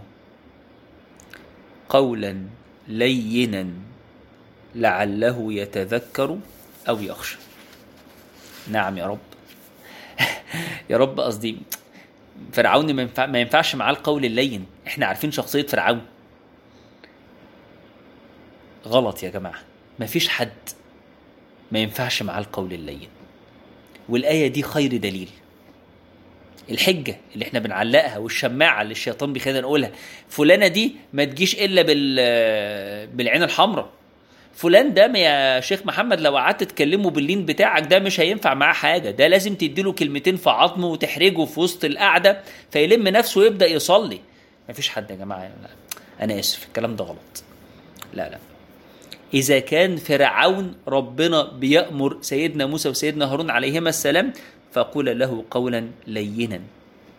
قولا لينا لعله يتذكر أو يخشى نعم يا رب يا رب قصدي فرعون ما, ينفع ما ينفعش معاه القول اللين احنا عارفين شخصية فرعون غلط يا جماعة مفيش حد ما ينفعش معاه القول اللين والآية دي خير دليل الحجة اللي احنا بنعلقها والشماعة اللي الشيطان بيخلينا نقولها فلانة دي ما تجيش إلا بال بالعين الحمراء فلان ده يا شيخ محمد لو قعدت تكلمه باللين بتاعك ده مش هينفع معاه حاجة ده لازم تديله كلمتين في عظمه وتحرجه في وسط القعدة فيلم نفسه ويبدأ يصلي مفيش حد يا جماعة لا. أنا آسف الكلام ده غلط لا لا إذا كان فرعون ربنا بيأمر سيدنا موسى وسيدنا هارون عليهما السلام فقول له قولا لينا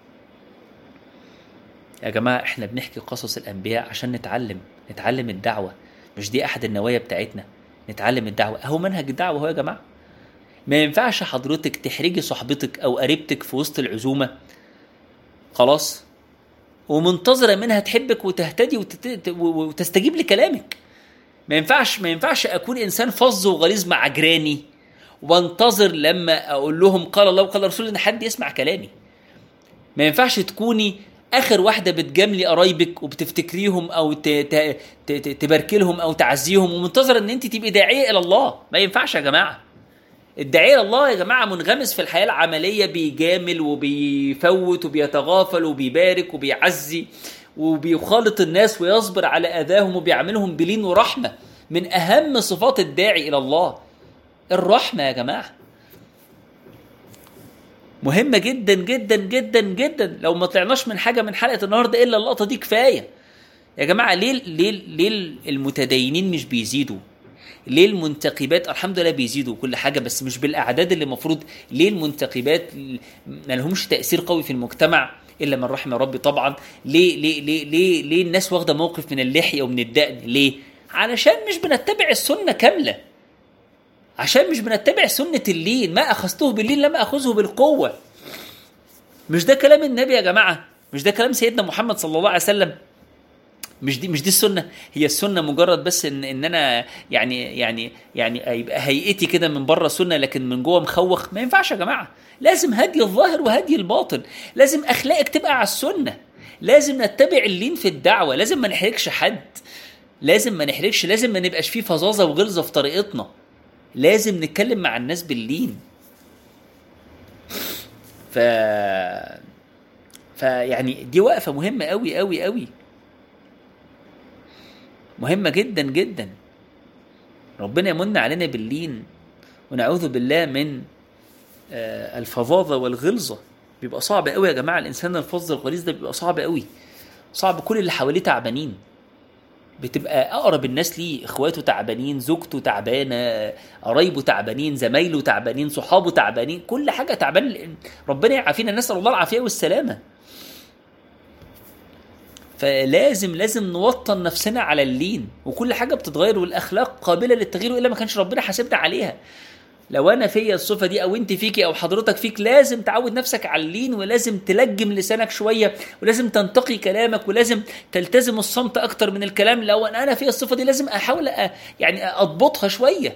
يا جماعة احنا بنحكي قصص الأنبياء عشان نتعلم نتعلم الدعوة مش دي أحد النوايا بتاعتنا نتعلم الدعوة أهو منهج الدعوة هو يا جماعة ما ينفعش حضرتك تحرجي صاحبتك أو قريبتك في وسط العزومة خلاص ومنتظرة منها تحبك وتهتدي وتت... وتستجيب لكلامك ما ينفعش ما ينفعش أكون إنسان فظ وغليظ مع جيراني وانتظر لما أقول لهم قال الله وقال الرسول إن حد يسمع كلامي ما ينفعش تكوني اخر واحده بتجاملي قرايبك وبتفتكريهم او ت- ت- ت- تباركي لهم او تعزيهم ومنتظره ان انت تبقي داعيه الى الله ما ينفعش يا جماعه الداعيه الى الله يا جماعه منغمس في الحياه العمليه بيجامل وبيفوت وبيتغافل وبيبارك وبيعزي وبيخالط الناس ويصبر على اذاهم وبيعاملهم بلين ورحمه من اهم صفات الداعي الى الله الرحمه يا جماعه مهمه جدا جدا جدا جدا لو ما طلعناش من حاجه من حلقه النهارده الا اللقطه دي كفايه يا جماعه ليه ليه ليه المتدينين مش بيزيدوا ليه المنتقبات الحمد لله بيزيدوا كل حاجه بس مش بالاعداد اللي المفروض ليه المنتقبات ما لهمش تاثير قوي في المجتمع الا من رحم ربي طبعا ليه ليه ليه ليه, ليه الناس واخده موقف من اللحيه ومن الدقن ليه علشان مش بنتبع السنه كامله عشان مش بنتبع سنة اللين ما أخذته باللين لم أخذه بالقوة مش ده كلام النبي يا جماعة مش ده كلام سيدنا محمد صلى الله عليه وسلم مش دي مش دي السنة هي السنة مجرد بس إن إن أنا يعني يعني يعني يبقى هيئتي كده من بره سنة لكن من جوه مخوخ ما ينفعش يا جماعة لازم هدي الظاهر وهدي الباطن لازم أخلاقك تبقى على السنة لازم نتبع اللين في الدعوة لازم ما نحرجش حد لازم ما نحرجش لازم ما نبقاش فيه فظاظة وغلظة في طريقتنا لازم نتكلم مع الناس باللين ف فيعني دي وقفه مهمه قوي قوي قوي مهمه جدا جدا ربنا يمن علينا باللين ونعوذ بالله من آه، الفظاظه والغلظه بيبقى صعب قوي يا جماعه الانسان الفظ الغليظ ده بيبقى صعب قوي صعب كل اللي حواليه تعبانين بتبقى اقرب الناس ليه اخواته تعبانين زوجته تعبانه قرايبه تعبانين زمايله تعبانين صحابه تعبانين كل حاجه تعبان ربنا يعافينا نسال الله العافيه والسلامه فلازم لازم نوطن نفسنا على اللين وكل حاجه بتتغير والاخلاق قابله للتغيير الا ما كانش ربنا حاسبنا عليها لو انا فيا الصفه دي او انت فيكي او حضرتك فيك لازم تعود نفسك على اللين ولازم تلجم لسانك شويه ولازم تنتقي كلامك ولازم تلتزم الصمت اكتر من الكلام لو انا فيا الصفه دي لازم احاول أ... يعني اضبطها شويه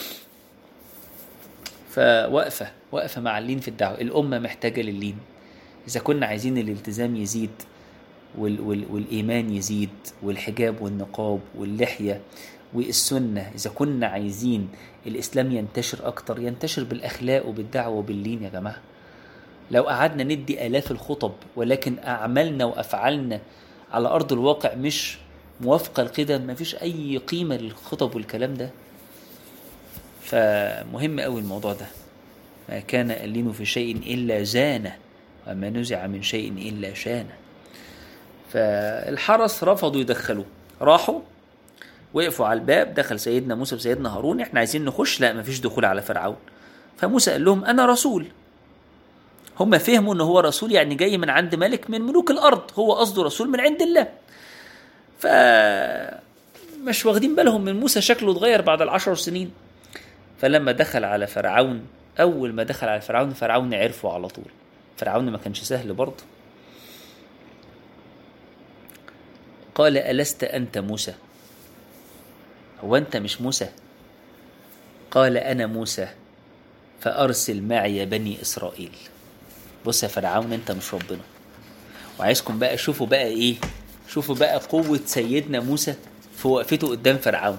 فوقفه وقفه مع اللين في الدعوه الامه محتاجه لللين اذا كنا عايزين الالتزام يزيد وال وال والايمان يزيد والحجاب والنقاب واللحيه والسنه اذا كنا عايزين الاسلام ينتشر اكتر ينتشر بالاخلاق وبالدعوه وباللين يا جماعه لو قعدنا ندي الاف الخطب ولكن اعمالنا وافعالنا على ارض الواقع مش موافقه لكده مفيش اي قيمه للخطب والكلام ده فمهم قوي الموضوع ده ما كان اللين في شيء الا زانه وما نزع من شيء الا شانه فالحرس رفضوا يدخلوه راحوا وقفوا على الباب دخل سيدنا موسى وسيدنا هارون احنا عايزين نخش لا مفيش دخول على فرعون فموسى قال لهم انا رسول هم فهموا ان هو رسول يعني جاي من عند ملك من ملوك الارض هو قصده رسول من عند الله ف مش واخدين بالهم من موسى شكله اتغير بعد العشر سنين فلما دخل على فرعون اول ما دخل على فرعون فرعون عرفه على طول فرعون ما كانش سهل برضه قال ألست أنت موسى هو أنت مش موسى قال أنا موسى فأرسل معي بني إسرائيل بص يا فرعون أنت مش ربنا وعايزكم بقى شوفوا بقى إيه شوفوا بقى قوة سيدنا موسى في وقفته قدام فرعون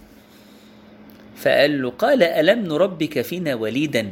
فقال له قال ألم نربك فينا وليدا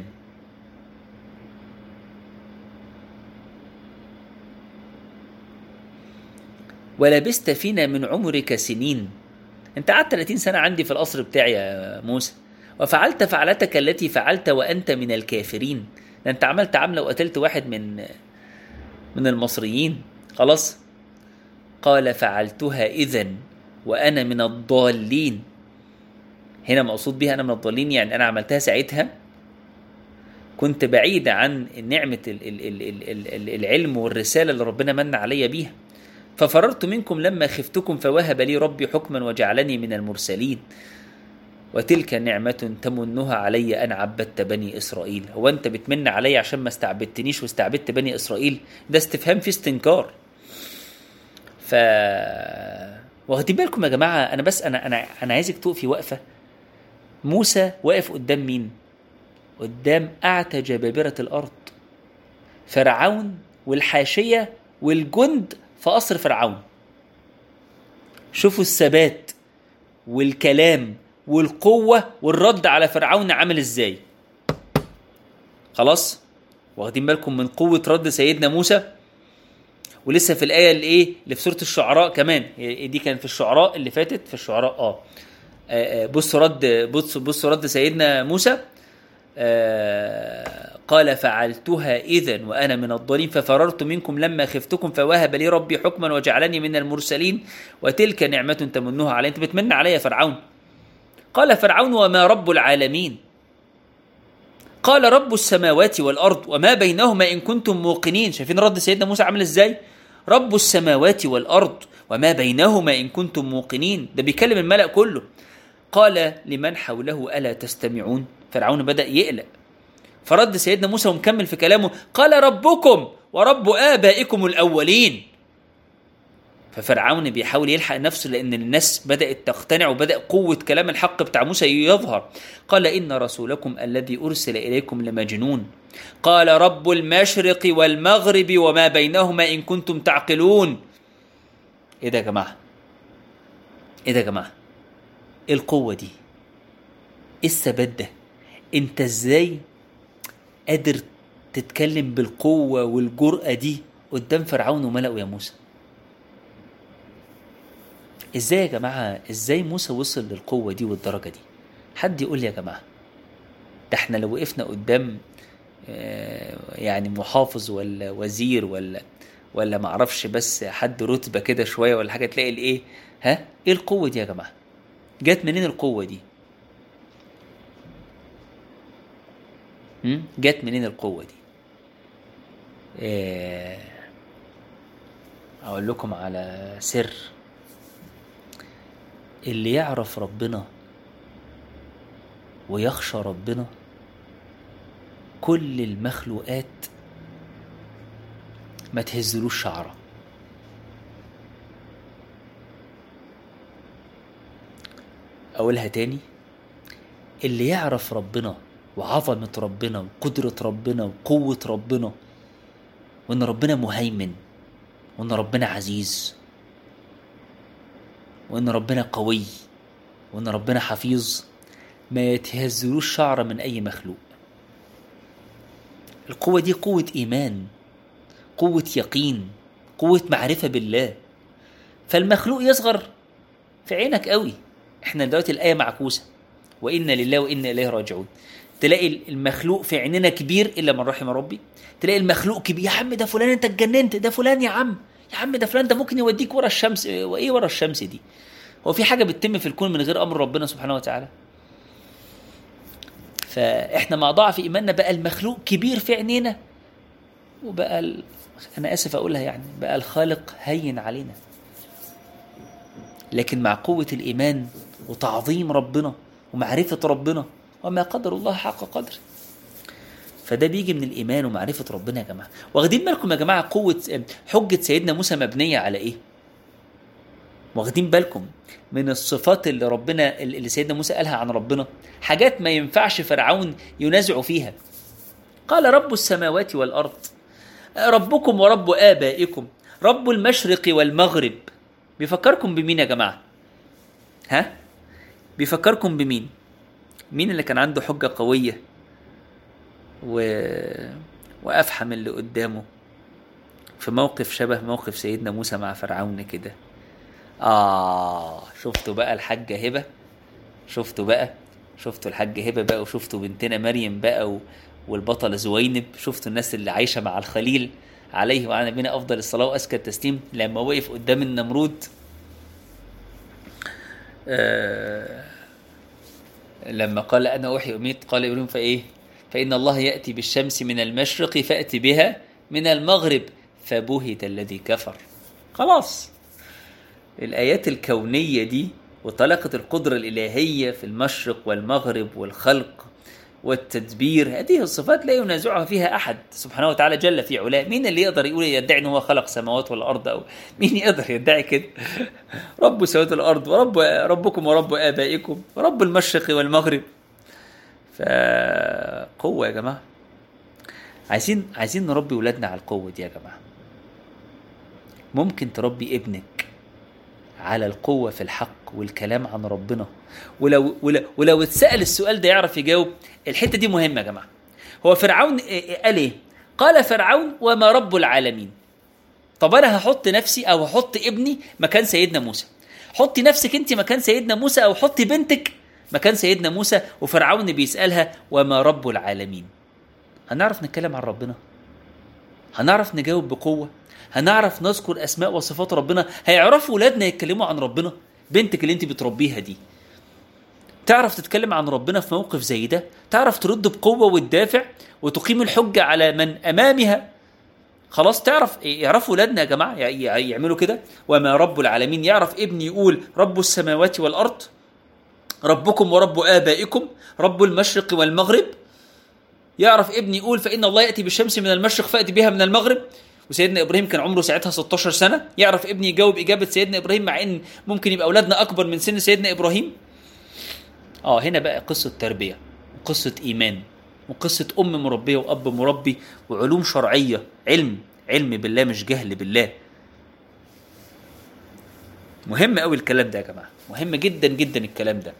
ولبست فينا من عمرك سنين انت قعدت 30 سنة عندي في القصر بتاعي يا موسى وفعلت فعلتك التي فعلت وأنت من الكافرين ده انت عملت عملة وقتلت واحد من من المصريين خلاص قال فعلتها إذا وأنا من الضالين هنا مقصود بها أنا من الضالين يعني أنا عملتها ساعتها كنت بعيد عن نعمة ال- ال- ال- ال- ال- العلم والرسالة اللي ربنا من عليا بيها ففررت منكم لما خفتكم فوهب لي ربي حكما وجعلني من المرسلين وتلك نعمة تمنها علي أن عبدت بني إسرائيل هو أنت بتمن علي عشان ما استعبدتنيش واستعبدت بني إسرائيل ده استفهام فيه استنكار ف واخدين بالكم يا جماعة أنا بس أنا أنا أنا عايزك تقفي وقفة موسى واقف قدام مين؟ قدام أعتى جبابرة الأرض فرعون والحاشية والجند في قصر فرعون شوفوا الثبات والكلام والقوة والرد على فرعون عامل ازاي خلاص واخدين بالكم من قوة رد سيدنا موسى ولسه في الآية اللي ايه اللي في سورة الشعراء كمان دي كانت في الشعراء اللي فاتت في الشعراء اه, آه بصوا رد بصوا بصوا رد سيدنا موسى آه قال فعلتها إذا وأنا من الضالين ففررت منكم لما خفتكم فوهب لي ربي حكما وجعلني من المرسلين وتلك نعمة تمنها علي أنت بتمن علي يا فرعون قال فرعون وما رب العالمين قال رب السماوات والأرض وما بينهما إن كنتم موقنين شايفين رد سيدنا موسى عامل إزاي رب السماوات والأرض وما بينهما إن كنتم موقنين ده بيكلم الملأ كله قال لمن حوله ألا تستمعون فرعون بدأ يقلق فرد سيدنا موسى ومكمل في كلامه قال ربكم ورب آبائكم الأولين ففرعون بيحاول يلحق نفسه لأن الناس بدأت تقتنع وبدأ قوة كلام الحق بتاع موسى يظهر قال إن رسولكم الذي أرسل إليكم لمجنون قال رب المشرق والمغرب وما بينهما إن كنتم تعقلون إيه ده يا جماعة إيه ده يا جماعة إيه القوة دي إيه الثبات ده أنت إزاي قادر تتكلم بالقوة والجرأة دي قدام فرعون وملأه يا موسى ازاي يا جماعة ازاي موسى وصل للقوة دي والدرجة دي حد يقول لي يا جماعة ده احنا لو وقفنا قدام يعني محافظ ولا وزير ولا ولا معرفش بس حد رتبة كده شوية ولا حاجة تلاقي الايه ها ايه القوة دي يا جماعة جت منين القوة دي جت منين القوة دي إيه أقول لكم على سر اللي يعرف ربنا ويخشى ربنا كل المخلوقات ما تهزلوش شعره أقولها تاني اللي يعرف ربنا وعظمة ربنا وقدرة ربنا وقوة ربنا وإن ربنا مهيمن وإن ربنا عزيز وإن ربنا قوي وإن ربنا حفيظ ما يتهزلوش شعرة من أي مخلوق القوة دي قوة إيمان قوة يقين قوة معرفة بالله فالمخلوق يصغر في عينك قوي احنا دلوقتي الآية معكوسة وإنا لله وإنا إليه راجعون تلاقي المخلوق في عيننا كبير إلا من رحم ربي تلاقي المخلوق كبير يا عم ده فلان انت اتجننت ده فلان يا عم يا عم ده فلان ده ممكن يوديك ورا الشمس وايه ورا الشمس دي هو في حاجه بتتم في الكون من غير امر ربنا سبحانه وتعالى فاحنا مع ضعف ايماننا بقى المخلوق كبير في عينينا وبقى ال... انا اسف اقولها يعني بقى الخالق هين علينا لكن مع قوه الايمان وتعظيم ربنا ومعرفه ربنا وما قدر الله حق قدره فده بيجي من الايمان ومعرفه ربنا يا جماعه واخدين بالكم يا جماعه قوه حجه سيدنا موسى مبنيه على ايه واخدين بالكم من الصفات اللي ربنا اللي سيدنا موسى قالها عن ربنا حاجات ما ينفعش فرعون ينازع فيها قال رب السماوات والارض ربكم ورب ابائكم رب المشرق والمغرب بيفكركم بمين يا جماعه ها بيفكركم بمين مين اللي كان عنده حجه قويه و... وافحم اللي قدامه في موقف شبه موقف سيدنا موسى مع فرعون كده آه شفتوا بقى الحاجة هبة شفتوا بقى شفتوا الحاجة هبة بقى وشفتوا بنتنا مريم بقى و... والبطلة زوينب شفتوا الناس اللي عايشة مع الخليل عليه وعلى نبينا أفضل الصلاة وأزكى التسليم لما وقف قدام النمرود آه لما قال أنا أحيي أميت قال إبراهيم فإيه فإن الله يأتي بالشمس من المشرق فأتي بها من المغرب فبهت الذي كفر خلاص الآيات الكونية دي وطلاقة القدرة الإلهية في المشرق والمغرب والخلق والتدبير هذه الصفات لا ينازعها فيها أحد سبحانه وتعالى جل في علاه مين اللي يقدر يقول يدعي أنه هو خلق سماوات والأرض أو مين يقدر يدعي كده رب سماوات الأرض ورب ربكم ورب آبائكم ورب المشرق والمغرب فقوة يا جماعة عايزين عايزين نربي ولادنا على القوة دي يا جماعة ممكن تربي ابنك على القوة في الحق والكلام عن ربنا ولو ولو, ولو اتسأل السؤال ده يعرف يجاوب الحتة دي مهمة يا جماعة هو فرعون قال ايه؟ قال فرعون وما رب العالمين طب انا هحط نفسي او هحط ابني مكان سيدنا موسى حطي نفسك انت مكان سيدنا موسى او حطي بنتك مكان سيدنا موسى وفرعون بيسألها وما رب العالمين هنعرف نتكلم عن ربنا هنعرف نجاوب بقوة هنعرف نذكر أسماء وصفات ربنا هيعرفوا ولادنا يتكلموا عن ربنا بنتك اللي انت بتربيها دي تعرف تتكلم عن ربنا في موقف زي ده تعرف ترد بقوة وتدافع وتقيم الحجة على من أمامها خلاص تعرف يعرفوا ولادنا يا جماعة يعملوا كده وما رب العالمين يعرف ابني يقول رب السماوات والأرض ربكم ورب آبائكم رب المشرق والمغرب يعرف ابني يقول فإن الله يأتي بالشمس من المشرق فأتي بها من المغرب وسيدنا ابراهيم كان عمره ساعتها 16 سنه يعرف ابني يجاوب اجابه سيدنا ابراهيم مع ان ممكن يبقى اولادنا اكبر من سن سيدنا ابراهيم اه هنا بقى قصه تربيه وقصه ايمان وقصه ام مربيه واب مربي وعلوم شرعيه علم علم بالله مش جهل بالله مهم قوي الكلام ده يا جماعه مهم جدا جدا الكلام ده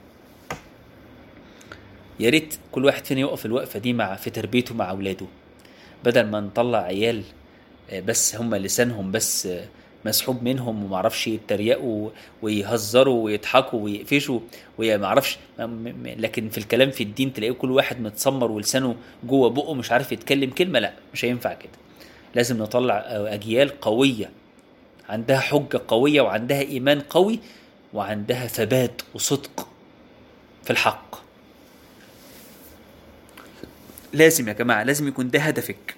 يا ريت كل واحد فينا يقف الوقفه دي مع في تربيته مع اولاده بدل ما نطلع عيال بس هم لسانهم بس مسحوب منهم ومعرفش يتريقوا ويهزروا ويضحكوا ويقفشوا ومعرفش لكن في الكلام في الدين تلاقيه كل واحد متسمر ولسانه جوه بقه مش عارف يتكلم كلمه لا مش هينفع كده لازم نطلع اجيال قويه عندها حجه قويه وعندها ايمان قوي وعندها ثبات وصدق في الحق لازم يا جماعه لازم يكون ده هدفك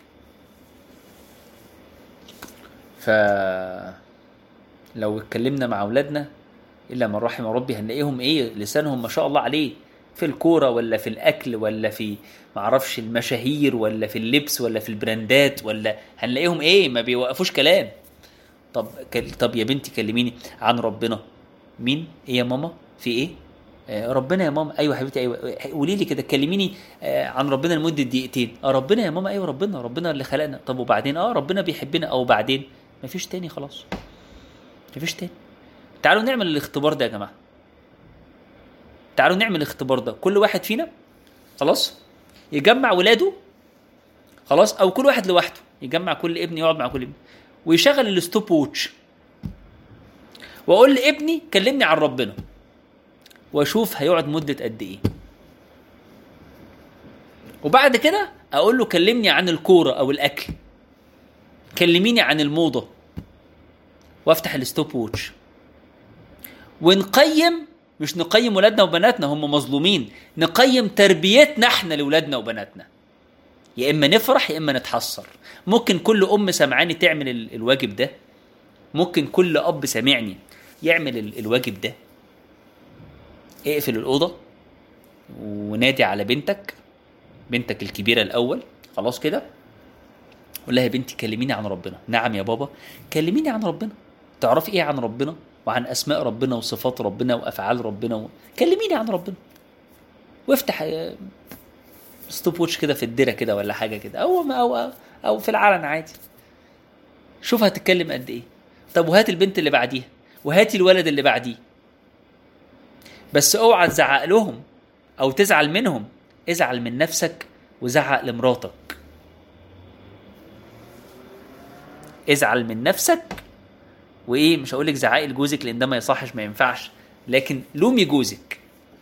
ف لو اتكلمنا مع اولادنا الا من رحم ربي هنلاقيهم ايه لسانهم ما شاء الله عليه في الكوره ولا في الاكل ولا في معرفش المشاهير ولا في اللبس ولا في البراندات ولا هنلاقيهم ايه ما بيوقفوش كلام طب طب يا بنتي كلميني عن ربنا مين ايه يا ماما في ايه آه ربنا يا ماما ايوه حبيبتي ايوه قولي لي كده كلميني آه عن ربنا لمده دقيقتين اه ربنا يا ماما ايوه ربنا ربنا اللي خلقنا طب وبعدين اه ربنا بيحبنا او بعدين مفيش تاني خلاص مفيش تاني تعالوا نعمل الاختبار ده يا جماعه تعالوا نعمل الاختبار ده كل واحد فينا خلاص يجمع ولاده خلاص او كل واحد لوحده يجمع كل ابن يقعد مع كل ابن ويشغل الستوب ووتش واقول لابني كلمني عن ربنا واشوف هيقعد مده قد ايه وبعد كده اقول له كلمني عن الكوره او الاكل كلميني عن الموضة وافتح الستوب ووتش ونقيم مش نقيم ولادنا وبناتنا هم مظلومين نقيم تربيتنا احنا لاولادنا وبناتنا يا اما نفرح يا اما نتحسر ممكن كل ام سمعاني تعمل الواجب ده ممكن كل اب سامعني يعمل الواجب ده اقفل الاوضه ونادي على بنتك بنتك الكبيره الاول خلاص كده قول لها يا بنتي كلميني عن ربنا نعم يا بابا كلميني عن ربنا تعرفي ايه عن ربنا وعن اسماء ربنا وصفات ربنا وافعال ربنا و... كلميني عن ربنا وافتح ستوب ووتش كده في الدره كده ولا حاجه كده او او او في العلن عادي شوف هتتكلم قد ايه طب وهات البنت اللي بعديها وهاتي الولد اللي بعديه بس اوعى تزعق لهم او تزعل منهم ازعل من نفسك وزعق لمراتك ازعل من نفسك وايه مش هقول لك زعقي لجوزك لان ده ما يصحش ما ينفعش لكن لومي جوزك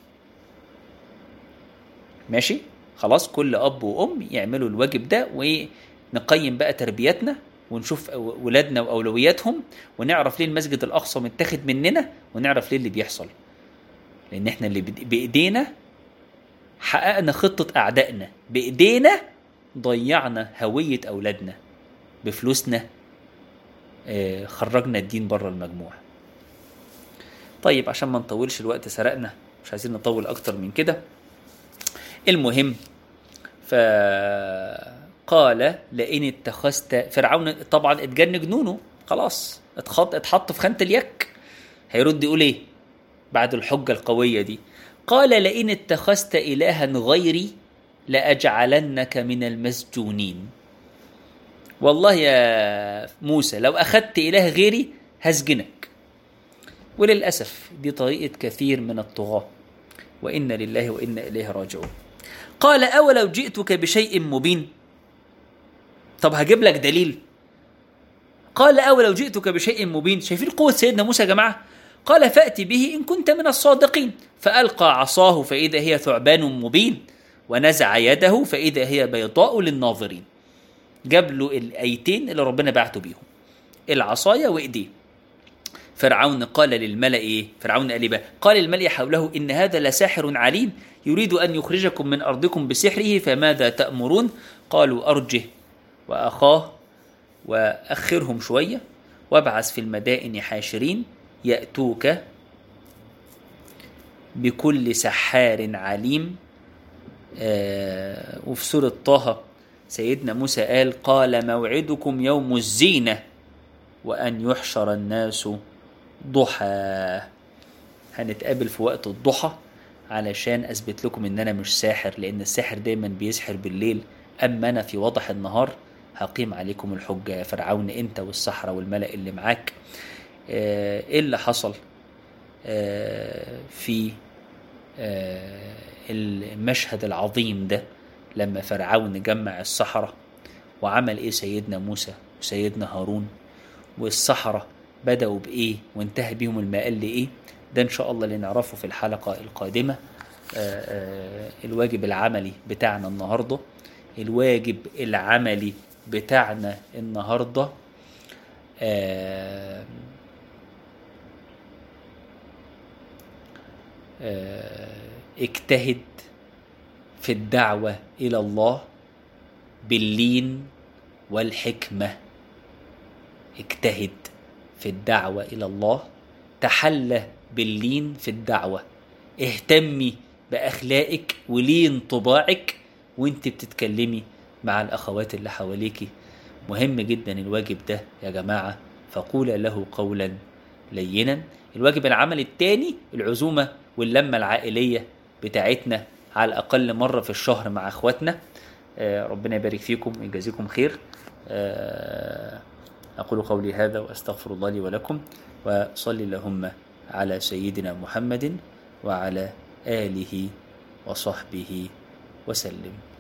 ماشي خلاص كل اب وام يعملوا الواجب ده ونقيم بقى تربيتنا ونشوف ولادنا واولوياتهم ونعرف ليه المسجد الاقصى متاخد مننا ونعرف ليه اللي بيحصل لان احنا اللي بايدينا حققنا خطه اعدائنا بايدينا ضيعنا هويه اولادنا بفلوسنا آه، خرجنا الدين بره المجموع طيب عشان ما نطولش الوقت سرقنا مش عايزين نطول اكتر من كده المهم فقال لئن اتخذت فرعون طبعا اتجن جنونه خلاص اتخط اتحط في خانة اليك هيرد يقول ايه بعد الحجة القوية دي قال لئن اتخذت إلها غيري لأجعلنك من المسجونين والله يا موسى لو أخذت إله غيري هسجنك وللأسف دي طريقة كثير من الطغاة وإنا لله وإنا إليه راجعون قال أولو جئتك بشيء مبين طب هجيب لك دليل قال أولو جئتك بشيء مبين شايفين قوة سيدنا موسى يا جماعة قال فأت به إن كنت من الصادقين فألقى عصاه فإذا هي ثعبان مبين ونزع يده فإذا هي بيضاء للناظرين جاب له الآيتين اللي ربنا بعته بيهم العصاية وإيديه فرعون قال للملأ إيه؟ فرعون قال إيه بقى؟ قال للملأ حوله إن هذا لساحر عليم يريد أن يخرجكم من أرضكم بسحره فماذا تأمرون؟ قالوا أرجه وأخاه وأخرهم شوية وابعث في المدائن حاشرين يأتوك بكل سحار عليم آه وفي سورة طه سيدنا موسى قال قال موعدكم يوم الزينة وأن يحشر الناس ضحى هنتقابل في وقت الضحى علشان أثبت لكم إن أنا مش ساحر لأن الساحر دايما بيسحر بالليل أما أنا في وضح النهار هقيم عليكم الحجة يا فرعون أنت والسحرة والملأ اللي معاك آه، إيه اللي حصل آه، في آه، المشهد العظيم ده لما فرعون جمع السحرة وعمل إيه سيدنا موسى وسيدنا هارون والسحرة بدأوا بإيه وانتهى بيهم المآل لإيه ده إن شاء الله اللي نعرفه في الحلقة القادمة آه، آه، الواجب العملي بتاعنا النهاردة الواجب العملي بتاعنا النهاردة آه، آه، اجتهد في الدعوة إلى الله باللين والحكمة اجتهد في الدعوة إلى الله تحلى باللين في الدعوة اهتمي بأخلاقك ولين طباعك وانت بتتكلمي مع الأخوات اللي حواليكي مهم جدا الواجب ده يا جماعة فقول له قولا لينا الواجب العمل التاني العزومة واللمة العائلية بتاعتنا على الأقل مرة في الشهر مع أخواتنا آه، ربنا يبارك فيكم ويجازيكم خير آه، أقول قولي هذا وأستغفر الله لي ولكم وصلي اللهم على سيدنا محمد وعلى آله وصحبه وسلم